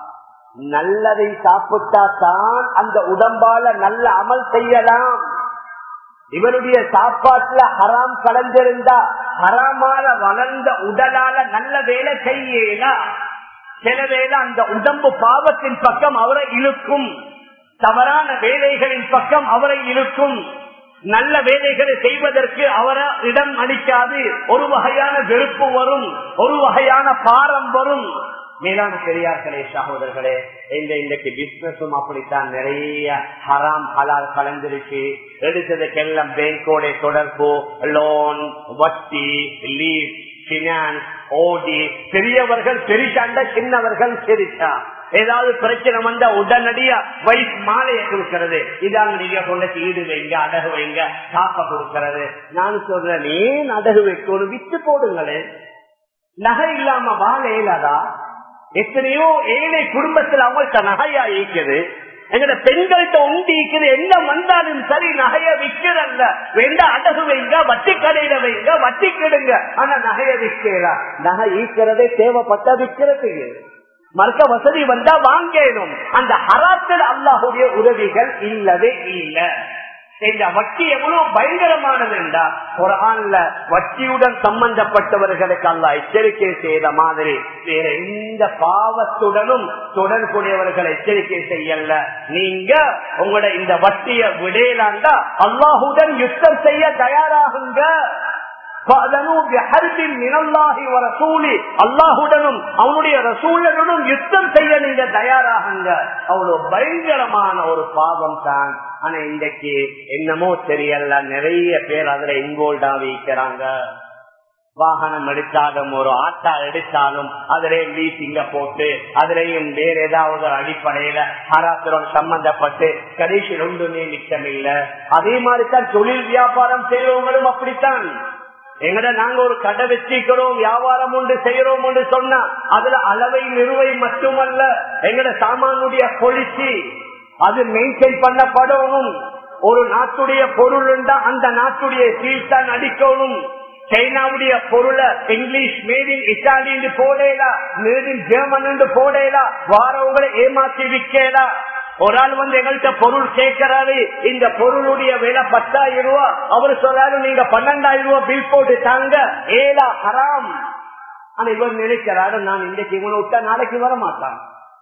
நல்லதை சாப்பிட்டா தான் அந்த உடம்பால நல்ல அமல் செய்யலாம் இவருடைய சாப்பாட்டுல ஹராம் கலந்திருந்தா ஹராமால வளர்ந்த உடலால நல்ல வேலை செய்யலா சில வேலை அந்த உடம்பு பாவத்தின் பக்கம் அவரை இழுக்கும் தவறான வேலைகளின் பக்கம் அவரை இழுக்கும் நல்ல வேலைகளை செய்வதற்கு அவரை இடம் அளிக்காது ஒரு வகையான வெறுப்பு வரும் ஒரு வகையான பாரம் வரும் மேலான பெரியார்களே சகோதரர்களே இந்த இன்றைக்கு பிசினஸும் அப்படித்தான் நிறைய ஹராம் ஹலால் கலந்துருச்சு எடுத்ததுக்கெல்லாம் பேங்கோட தொடர்பு லோன் வட்டி லீஸ் பினான்ஸ் ஓடி பெரியவர்கள் பெரிசாண்ட சின்னவர்கள் பெரிசா ஏதாவது பிரச்சனை வந்தா உடனடியா வயசு மாலையை கொடுக்கிறது இதாங்க நீங்க கொண்டு ஈடு வைங்க அடகு வைங்க காப்ப கொடுக்கிறது நான் சொல்றேன் ஏன் அடகு வைக்கணும் வித்து போடுங்களேன் நகை இல்லாம வாழ இயலாதா எத்தனையோ ஏழை குடும்பத்தில் அவங்கள்ட்ட நகையா ஈக்குது எங்கட பெண்கள்கிட்ட உண்டு ஈக்குது என்ன வந்தாலும் சரி நகைய விற்கிறல்ல வேண்டா அடகு வைங்க வட்டி கடையில வைங்க வட்டி கெடுங்க ஆனா நகைய விற்கிறா நகை ஈக்கிறதே தேவைப்பட்டா விற்கிறதுக்கு மறுக்க வசதி வந்தா வாங்கணும் அந்த ஹராத்தில் அல்லாஹுடைய உதவிகள் இல்லவே இல்லை இந்த வட்டி எவ்வளவு பயங்கரமானது என்றா குரான்ல வட்டியுடன் சம்பந்தப்பட்டவர்களுக்கு அல்ல எச்சரிக்கை செய்த மாதிரி வேற எந்த பாவத்துடனும் தொடர்புடையவர்கள் எச்சரிக்கை செய்யல நீங்க உங்களோட இந்த வட்டிய விடையலாண்டா அல்லாஹுடன் யுத்தம் செய்ய தயாராகுங்க அல்லாஹுடனும் அவனுடைய ரசூலனுடன் யுத்தம் செய்ய நீங்க தயாராகுங்க அவ்வளவு பயங்கரமான ஒரு பாவம் தான் ஆனா இன்றைக்கு என்னமோ தெரியல நிறைய பேர் அதுல இன்வால்வ் ஆகிக்கிறாங்க வாகனம் எடுத்தாலும் ஒரு ஆட்டா எடுத்தாலும் அதிலே லீசிங்க போட்டு அதிலேயும் வேற ஏதாவது ஒரு அடிப்படையில ஹராத்திரம் சம்பந்தப்பட்டு கடைசியில் ஒன்றுமே நிச்சமில்ல அதே மாதிரி தான் தொழில் வியாபாரம் செய்யறவங்களும் அப்படித்தான் எங்கட நாங்க ஒரு கடை வச்சிக்கிறோம் வியாபாரம் உண்டு செய்யறோம் என்று சொன்னா அதுல அளவை நிறுவை மட்டுமல்ல எங்கட சாமானுடைய பொலிசி அது மெயின்டைன் பண்ணப்படணும் ஒரு நாட்டுடைய பொருள் இருந்தா அந்த நாட்டுடைய சீல் தான் அடிக்கணும் சைனாவுடைய பொருளை இங்கிலீஷ் மேட் இன் இட்டாலி போடலா மேட் இன் ஜெர்மன் போடலா வாரவங்களை ஏமாத்தி விற்கலா ஒரு ஆள் வந்து எங்கள்கிட்ட பொருள் கேட்கிறாரு இந்த பொருளுடைய விலை பத்தாயிரம் ரூபாய் அவர் சொல்றாரு நீங்க பன்னெண்டாயிரம் ரூபாய் பில் போட்டு தாங்க ஏலா ஹராம் ஆனா இவர் நினைக்கிறாரு நான் இன்றைக்கு இவனை விட்டா நாளைக்கு வர மாட்டான்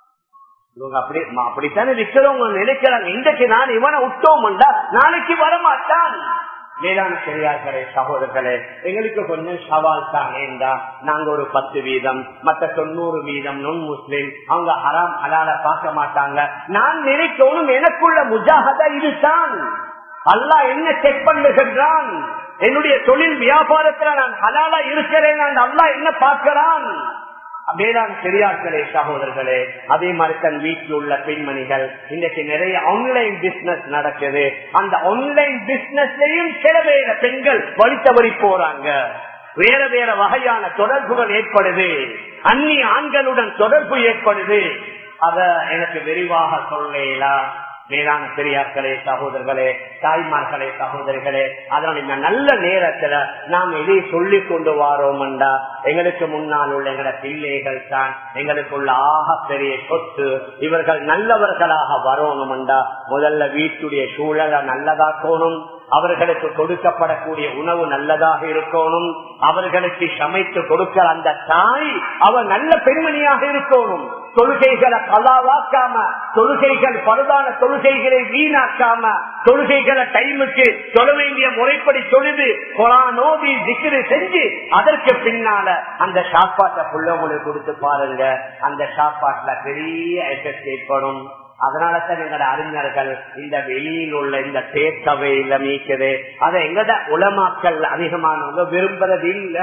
இவங்க அப்படி அப்படித்தானே விற்கிறவங்க நினைக்கிறாங்க இன்றைக்கு நான் இவனை விட்டோம்டா நாளைக்கு வரமாட்டான் மேலான பெரியார்களே சகோதரர்களே எங்களுக்கு கொஞ்சம் சவால் தான் ஏண்டா நாங்க ஒரு பத்து வீதம் மத்த தொண்ணூறு வீதம் நுண் முஸ்லிம் அவங்க ஹராம் ஹலால பார்க்க மாட்டாங்க நான் நினைக்கணும் எனக்குள்ள முஜாகதா இதுதான் அல்லா என்ன செக் பண்ணுகின்றான் என்னுடைய தொழில் வியாபாரத்துல நான் ஹலாலா இருக்கிறேன் அல்லா என்ன பார்க்கிறான் வேளாண் பெரியார்களே சகோதரர்களே அதே மாதிரி தன் வீட்டில் உள்ள பெண்மணிகள் இன்னைக்கு நிறைய ஆன்லைன் பிசினஸ் நடக்குது அந்த ஆன்லைன் பிசினஸ்லயும் சில வேற பெண்கள் வழி தவறி போறாங்க வேற வேற வகையான தொடர்புகள் ஏற்படுது அந்நிய ஆண்களுடன் தொடர்பு ஏற்படுது அத எனக்கு விரிவாக சொல்லலாம் வேளாண் பெரியார்களே சகோதரர்களே தாய்மார்களே சகோதரிகளே அதனால் இந்த நல்ல நேரத்துல நாம் எதை சொல்லி கொண்டு வாரோம்டா எங்களுக்கு முன்னால் உள்ள எங்களோட பிள்ளைகள் தான் எங்களுக்குள்ள ஆக பெரிய சொத்து இவர்கள் நல்லவர்களாக வரணும்டா முதல்ல வீட்டுடைய சூழலை நல்லதாக்கணும் அவர்களுக்கு கொடுக்கப்படக்கூடிய உணவு நல்லதாக இருக்கணும் அவர்களுக்கு சமைத்து கொடுக்கிற அந்த தாய் அவர் நல்ல பெண்மணியாக இருக்கணும் தொழுகைகளை கலாவாக்காம தொழுகைகள் பழுதான தொழுகைகளை வீணாக்காம தொழுகைகளை டைமுக்கு தொழ வேண்டிய முறைப்படி தொழுது கொலானோதி திக்கிரு செஞ்சு அதற்கு பின்னால அந்த சாப்பாட்டை புள்ளவங்களுக்கு கொடுத்து பாருங்க அந்த சாப்பாட்டுல பெரிய எஃபெக்ட் ஏற்படும் அதனால தான் எங்கட அறிஞர்கள் இந்த வெளியில் உள்ள இந்த தேக்கவையில மீக்குது அதை எங்கட உலமாக்கள் அதிகமானவங்க விரும்புறது இல்ல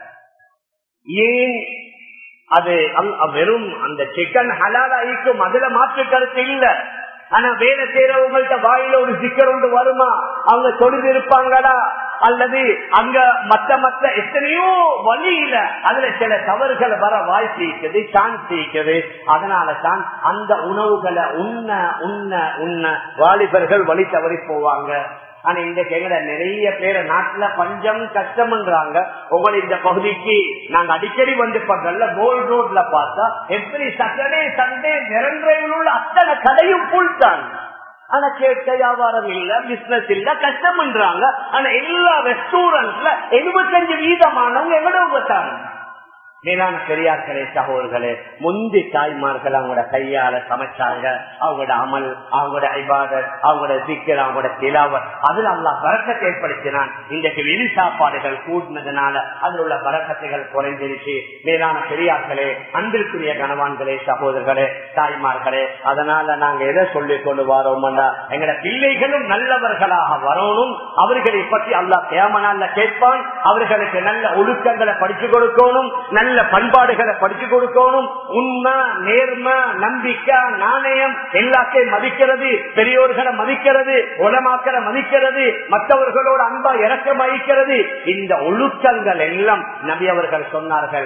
ஏன் அது வெறும் அந்த சிக்கன் ஹலாலாய்க்கும் அதுல மாற்று கருத்து இல்ல ஆனா வேலை செய்யறவங்கள்ட்ட வாயில ஒரு சிக்கர் ஒன்று வருமா அவங்க தொழுது இருப்பாங்களா அல்லது அங்க மத்த மத்த எத்தனையோ வழியில அதுல சில தவறுகள் வர வாய்ப்பு இருக்குது சான்ஸ் இருக்குது அதனால தான் அந்த உணவுகளை உண்ண உண்ண உண்ண வாலிபர்கள் வழி தவறி போவாங்க ஆனா இன்றைக்கு எங்கட நிறைய பேர் நாட்டுல பஞ்சம் கஷ்டம்ன்றாங்க உங்களை இந்த பகுதிக்கு நாங்க அடிக்கடி வந்து பண்றல போல் ரோட்ல பார்த்தா எப்படி சாட்டர்டே சண்டே நிரந்தரையில் உள்ள அத்தனை கடையும் புல் தான் ஆனா கேட்ட வியாபாரம் இல்ல பிசினஸ் இல்ல கஷ்டம்ன்றாங்க ஆனா எல்லா ரெஸ்டாரண்ட்ல எழுபத்தஞ்சு வீதமானவங்க எங்கட தான் மேலான பெரியார்களே சகோதர்களே முந்தி தாய்மார்கள் அவங்களோட கையால சமைச்சாங்க அவங்களோட அமல் அவங்களோட ஐபாதர் அவங்களோட சிக்கல் அவங்களோட திலாவர் அதுல அல்லா பறக்கத்தை ஏற்படுத்தினான் இன்றைக்கு வெளி சாப்பாடுகள் கூட்டினதுனால அதில் உள்ள பறக்கத்தைகள் குறைஞ்சிருச்சு மேலான பெரியார்களே அன்பிற்குரிய கணவான்களே சகோதரர்களே தாய்மார்களே அதனால நாங்க எதை சொல்லிக் கொண்டு வரோம்னா எங்கட பிள்ளைகளும் நல்லவர்களாக வரணும் அவர்களை பற்றி அல்லா தேமனால கேட்பான் அவர்களுக்கு நல்ல ஒழுக்கங்களை படிச்சு கொடுக்கணும் நல்ல பண்பாடுகளை படிச்சு கொடுக்கணும் உண்மை நேர்மை நம்பிக்கை நாணயம் எல்லாத்தையும் மதிக்கிறது பெரியோர்களை மதிக்கிறது உலமாக்களை மதிக்கிறது மற்றவர்களோட அன்பா இறக்கம் அழிக்கிறது இந்த ஒழுக்கங்கள் எல்லாம் நபி அவர்கள் சொன்னார்கள்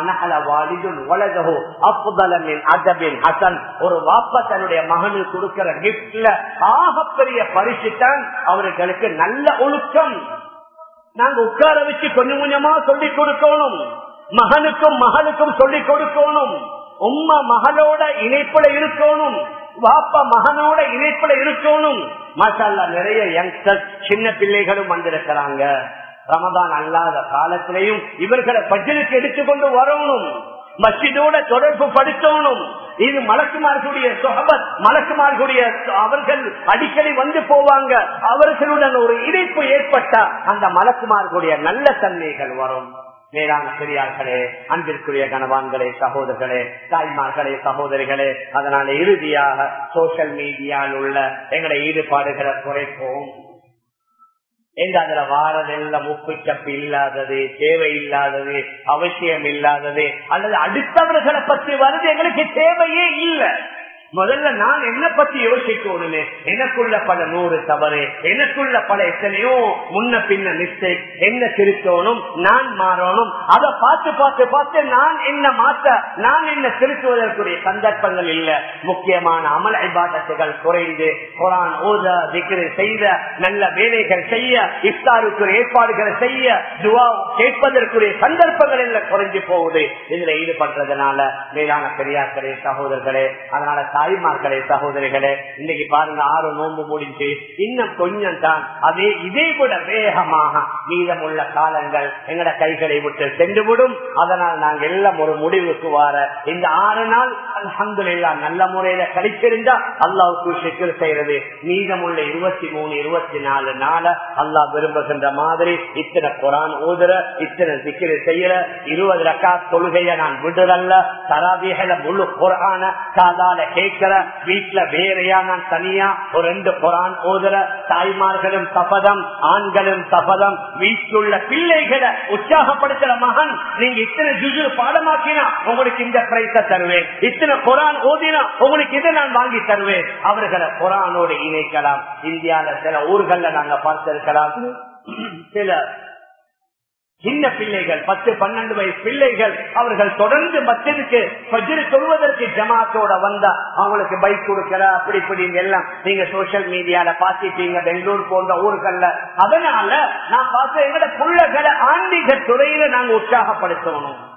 ஒரு வாப்ப தன்னுடைய மகனுக்கு கொடுக்கிற கிப்ட்ல ஆகப்பெரிய பரிசு தான் அவர்களுக்கு நல்ல ஒழுக்கம் நாங்க உட்கார வச்சு கொஞ்சம் கொஞ்சமா சொல்லிக் கொடுக்கணும் மகனுக்கும் மகளுக்கும் சொல்லிக் கொடுக்கணும் உம்மா மகளோட இணைப்புல இருக்கணும் வாப்பா மகனோட இணைப்புல இருக்கணும் மாஷால்லா நிறைய யங்ஸ்டர் சின்ன பிள்ளைகளும் வந்திருக்கிறாங்க ரமதான் அல்லாத காலத்திலையும் இவர்களை பஜனுக்கு எடுத்துக்கொண்டு வரணும் மஸ்ஜிதோட தொடர்பு படுத்தணும் இது மலக்குமார்களுடைய சொகபத் மலக்குமார்களுடைய அவர்கள் அடிக்கடி வந்து போவாங்க அவர்களுடன் ஒரு இணைப்பு ஏற்பட்டா அந்த மலக்குமார்களுடைய நல்ல தன்மைகள் வரும் மேலான பெரியார்களே அன்பிற்குரிய கணவான்களே சகோதரர்களே தாய்மார்களே சகோதரிகளே அதனால இறுதியாக சோசியல் மீடியாவில் உள்ள எங்களை ஈடுபாடுகளை குறைப்போம் எந்த அதுல வாரதெல்லாம் உப்பு சப்பு இல்லாதது தேவை இல்லாதது அவசியம் இல்லாதது அல்லது அடுத்தவர்களை பற்றி வருது எங்களுக்கு தேவையே இல்லை முதல்ல நான் என்ன பத்தி யோசிக்கணுமே எனக்குள்ள பல நூறு தவறு எனக்குள்ள பல எத்தனையோ முன்ன பின்ன மிஸ்டேக் என்ன திருத்தணும் நான் மாறணும் அதை பார்த்து பார்த்து பார்த்து நான் என்ன மாற்ற நான் என்ன திருத்துவதற்குரிய சந்தர்ப்பங்கள் இல்ல முக்கியமான அமல் ஐபாட்டத்துகள் குறைந்து குரான் ஓத திக்ரு செய்த நல்ல வேலைகள் செய்ய இஃப்தாருக்குரிய ஏற்பாடுகளை செய்ய துவா கேட்பதற்குரிய சந்தர்ப்பங்கள் எல்லாம் குறைஞ்சு போகுது இதுல ஈடுபடுறதுனால மேலான பெரியார்களே சகோதரர்களே அதனால தாய்மார்களே சகோதரிகளே இன்னைக்கு பாருங்க ஆறு நோன்பு முடிஞ்சு இன்னும் கொஞ்சம் தான் அதே இதே விட வேகமாக மீதமுள்ள காலங்கள் எங்கட கைகளை விட்டு சென்றுவிடும் அதனால் நாங்க எல்லாம் ஒரு முடிவுக்கு வார இந்த ஆறு நாள் அலமதுல்லா நல்ல முறையில கழித்திருந்தா அல்லாவுக்கு சிக்கல் செய்யறது மீதமுள்ள இருபத்தி மூணு இருபத்தி நாலு நாள அல்லாஹ் விரும்புகின்ற மாதிரி இத்தனை குரான் ஊதுற இத்தனை சிக்கிர செய்யற இருபது ரக்கா தொழுகைய நான் விடுறல்ல தராபிகளை முழு குரான காதால கேட்கிற வீட்டுல வேறையா நான் தனியா ஒரு ரெண்டு குரான் ஓதுற தாய்மார்களும் சபதம் ஆண்களும் சபதம் வீட்டுள்ள பிள்ளைகளை உற்சாகப்படுத்துற மகன் நீங்க இத்தனை ஜுஜு பாடமாக்கினா உங்களுக்கு இந்த பிரைஸ தருவேன் இத்தனை குரான் ஓதினா உங்களுக்கு இதை நான் வாங்கி தருவேன் அவர்களை குரானோடு இணைக்கலாம் இந்தியால சில ஊர்கள்ல நாங்க பார்த்திருக்கலாம் சில சின்ன பிள்ளைகள் பத்து பன்னெண்டு வயசு பிள்ளைகள் அவர்கள் தொடர்ந்து மத்திற்கு பஜ்ரு சொல்வதற்கு ஜமாத்தோட வந்தா அவங்களுக்கு பைக் கொடுக்கற அப்படி இப்படி எல்லாம் நீங்க சோசியல் மீடியால பாத்திட்டீங்க பெங்களூர் போன்ற ஊர்கள்ல அதனால நான் பார்த்த எங்கட பிள்ளைகளை ஆன்மீக துறையில நாங்க உற்சாகப்படுத்தணும்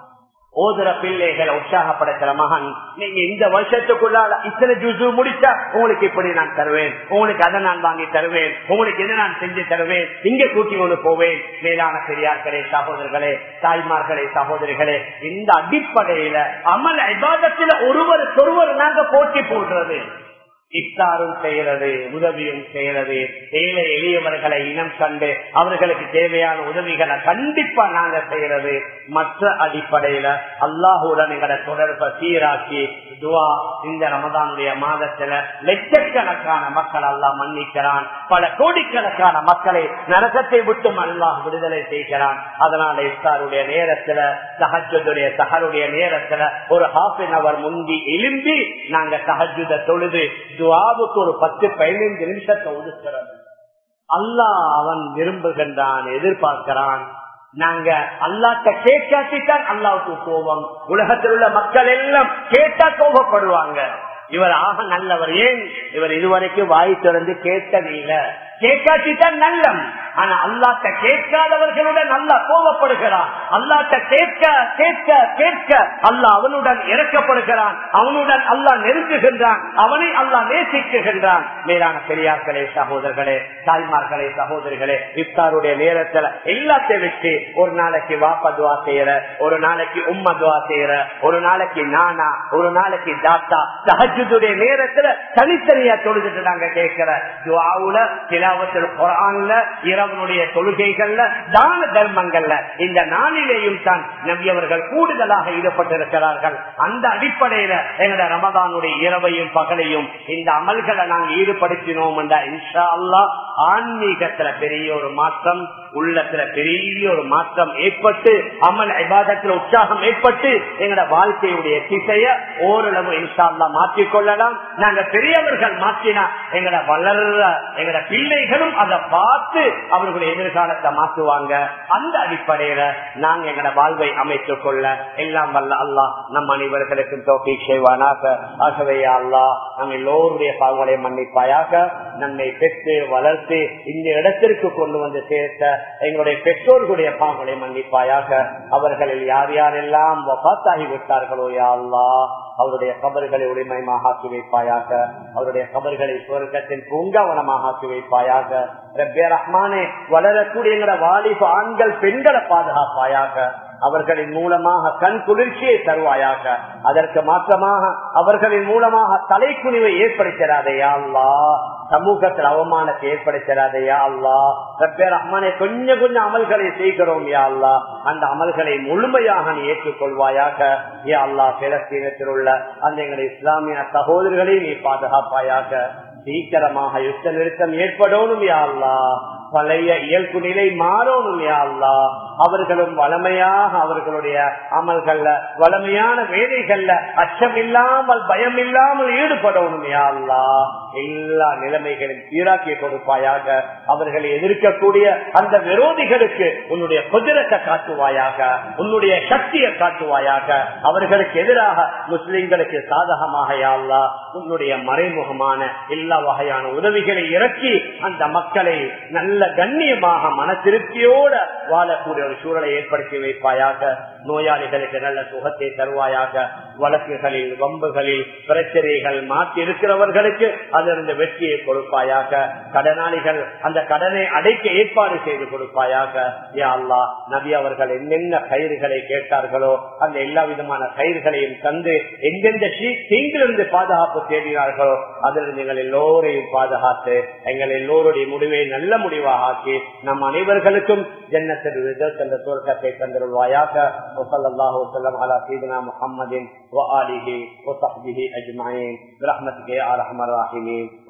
ஓதுற பிள்ளைகளை உற்சாகப்படுத்துற மகன் நீங்க இந்த வருஷத்துக்குள்ளால இத்தனை ஜூசு முடிச்சா உங்களுக்கு இப்படி நான் தருவேன் உங்களுக்கு அதை நான் வாங்கி தருவேன் உங்களுக்கு என்ன நான் செஞ்சு தருவேன் இங்க கூட்டி கொண்டு போவேன் மேலான பெரியார்களே சகோதரர்களே தாய்மார்களே சகோதரிகளே இந்த அடிப்படையில அமல் ஐபாதத்தில் ஒருவருக்கு ஒருவர் நாங்க போட்டி போடுறது இஃப்தாரும் செய்யறது உதவியும் செய்யறது ஏழை எளியவர்களை இனம் கண்டு அவர்களுக்கு தேவையான உதவிகளை கண்டிப்பா நாங்க செய்யறது மற்ற அடிப்படையில அல்லாஹுடன் எங்களை தொடர்பை சீராக்கி துவா இந்த ரமதானுடைய மாதத்துல லட்சக்கணக்கான மக்கள் அல்லாஹ் மன்னிக்கிறான் பல கோடிக்கணக்கான மக்களை நரகத்தை விட்டும் அல்லாஹ் விடுதலை செய்கிறான் அதனால இஃப்தாருடைய நேரத்துல சஹஜுடைய சஹருடைய நேரத்துல ஒரு ஹாஃப் அன் அவர் முந்தி எழும்பி நாங்க சஹஜுத தொழுது துவாவுக்கு ஒரு பத்து பதினைந்து நிமிஷத்தை ஒதுக்கிறது அல்லாஹ் அவன் விரும்புகின்றான் எதிர்பார்க்கிறான் நாங்க அல்லாட்ட கேட்காட்டித்தான் அல்லாவுக்கு கோபம் உலகத்தில் உள்ள மக்கள் எல்லாம் கேட்டா கோபப்படுவாங்க இவர் ஆக நல்லவர் ஏன் இவர் இதுவரைக்கும் வாய் திறந்து கேட்டதில்லை கேட்காட்டித்தான் நல்லம் ஆனா அல்லாட்ட கேட்காதவர்களுடன் அல்லா கோபப்படுகிறான் அல்லாட்ட கேட்க கேட்க கேட்க அல்லா அவனுடன் இறக்கப்படுகிறான் அவனுடன் அல்லா நெருங்குகின்றான் அவனை அல்லா நேசிக்குகின்றான் மேலான பெரியார்களே சகோதரர்களே தாய்மார்களே சகோதரிகளே இஃப்தாருடைய நேரத்துல எல்லாத்தையும் வச்சு ஒரு நாளைக்கு வாப்பா துவா செய்யற ஒரு நாளைக்கு உம்மா துவா செய்யற ஒரு நாளைக்கு நானா ஒரு நாளைக்கு தாத்தா சஹஜுடைய நேரத்துல தனித்தனியா தொழுதுட்டு நாங்க கேட்கிற துவாவுல திலாவத்தில் குரான்ல இரவனுடைய தொழுகைகள்ல தான தர்மங்கள்ல இந்த நாளிலேயும் தான் நம்பியவர்கள் கூடுதலாக ஈடுபட்டிருக்கிறார்கள் அந்த அடிப்படையில எங்களோட ரமதானுடைய இரவையும் பகலையும் இந்த அமல்களை நாங்கள் ஈடுபடுத்தினோம் என்ற இன்ஷா அல்லா ஆன்மீகத்துல பெரிய ஒரு மாற்றம் உள்ளத்துல பெரிய ஒரு மாற்றம் ஏற்பட்டு அமல் ஐபாதத்துல உற்சாகம் ஏற்பட்டு எங்களோட வாழ்க்கையுடைய திசைய ஓரளவு இன்ஷா அல்லா மாற்றிக்கொள்ளலாம் நாங்க பெரியவர்கள் மாற்றினா எங்களோட வளர்ற எங்களோட பிள்ளைகளும் அதை பார்த்து அவர்களுடைய எதிர்காலத்தை மாற்றுவாங்க அந்த அடிப்படையில நாங்க எங்களோட வாழ்வை அமைத்துக் கொள்ள எல்லாம் வல்ல அல்லா நம் அனைவர்களுக்கும் தோப்பி செய்வானாக ஆகவே அல்லா நம் எல்லோருடைய பாவங்களை மன்னிப்பாயாக நம்மை பெற்று வளர்த்து இந்த இடத்திற்கு கொண்டு வந்து சேர்த்த எங்களுடைய பெற்றோர்களுடைய பாவங்களை மன்னிப்பாயாக அவர்களில் யார் யாரெல்லாம் வபாத்தாகி விட்டார்களோ யா அல்லா அவருடைய கபர்களை உரிமையமாக ஆக்கி வைப்பாயாக அவருடைய கபர்களை சுவர்க்கத்தின் பூங்காவனமாக ஆக்கி வைப்பாயாக ரப்பே ரஹ்மானே வளரக்கூடிய எங்களோட வாலிப ஆண்கள் பெண்களை பாதுகாப்பாயாக அவர்களின் மூலமாக கண் குளிர்ச்சியை தருவாயாக அதற்கு மாற்றமாக அவர்களின் மூலமாக தலைக்குனிவை ஏற்படுத்திடாதையா அல்லா சமூகத்தில் அவமானத்தை ஏற்படுத்திடாதையா அல்லா ரப்பே ரஹ்மானே கொஞ்சம் கொஞ்சம் அமல்களை செய்கிறோம் யா அல்லா அந்த அமல்களை முழுமையாக நீ ஏற்றுக்கொள்வாயாக ஏ அல்லா பிலஸ்தீனத்தில் உள்ள அந்த எங்களுடைய இஸ்லாமிய சகோதரர்களை நீ பாதுகாப்பாயாக சீக்கிரமாக யுத்த நிறுத்தம் ஏற்படணும் யா அல்லா பழைய இயல்பு நிலை மாறணும் யாழ்லா அவர்களும் வளமையாக அவர்களுடைய அமல்கள்ல வளமையான வேலைகள்ல அச்சம் இல்லாமல் பயம் இல்லாமல் ஈடுபடணும் யாழ்லா எல்லா நிலைமைகளையும் சீராக்கி கொடுப்பாயாக அவர்களை எதிர்க்கக்கூடிய அந்த விரோதிகளுக்கு உன்னுடைய குதிரத்தை காட்டுவாயாக உன்னுடைய சக்தியை காட்டுவாயாக அவர்களுக்கு எதிராக முஸ்லிம்களுக்கு சாதகமாக யாழ்லா உன்னுடைய மறைமுகமான எல்லா வகையான உதவிகளை இறக்கி அந்த மக்களை நல்ல கண்ணியமாக மன திருப்தியோட வாழக்கூடிய ஒரு சூழலை ஏற்படுத்தி வைப்பாயாக நோயாளிகளுக்கு நல்ல சுகத்தை தருவாயாக வழக்குகளில் வம்புகளில் பிரச்சனைகள் மாற்றி இருக்கிறவர்களுக்கு அதிலிருந்து வெற்றியை கொடுப்பாயாக கடனாளிகள் அந்த கடனை அடைக்க ஏற்பாடு செய்து கொடுப்பாயாக யா அல்லா நபி அவர்கள் என்னென்ன கயிறுகளை கேட்டார்களோ அந்த எல்லா விதமான கயிறுகளையும் தந்து எந்தெந்த தீங்கிலிருந்து பாதுகாப்பு தேடினார்களோ அதிலிருந்து எங்கள் எல்லோரையும் பாதுகாத்து எங்கள் எல்லோருடைய முடிவை நல்ல முடிவாக ஆக்கி நம் அனைவர்களுக்கும் ஜன்னத்தில் என்ற தோற்கத்தை தந்திருவாயாக وصلى وسلم على سيدنا محمد وآله وصحبه أجمعين برحمتك يا أرحم الراحمين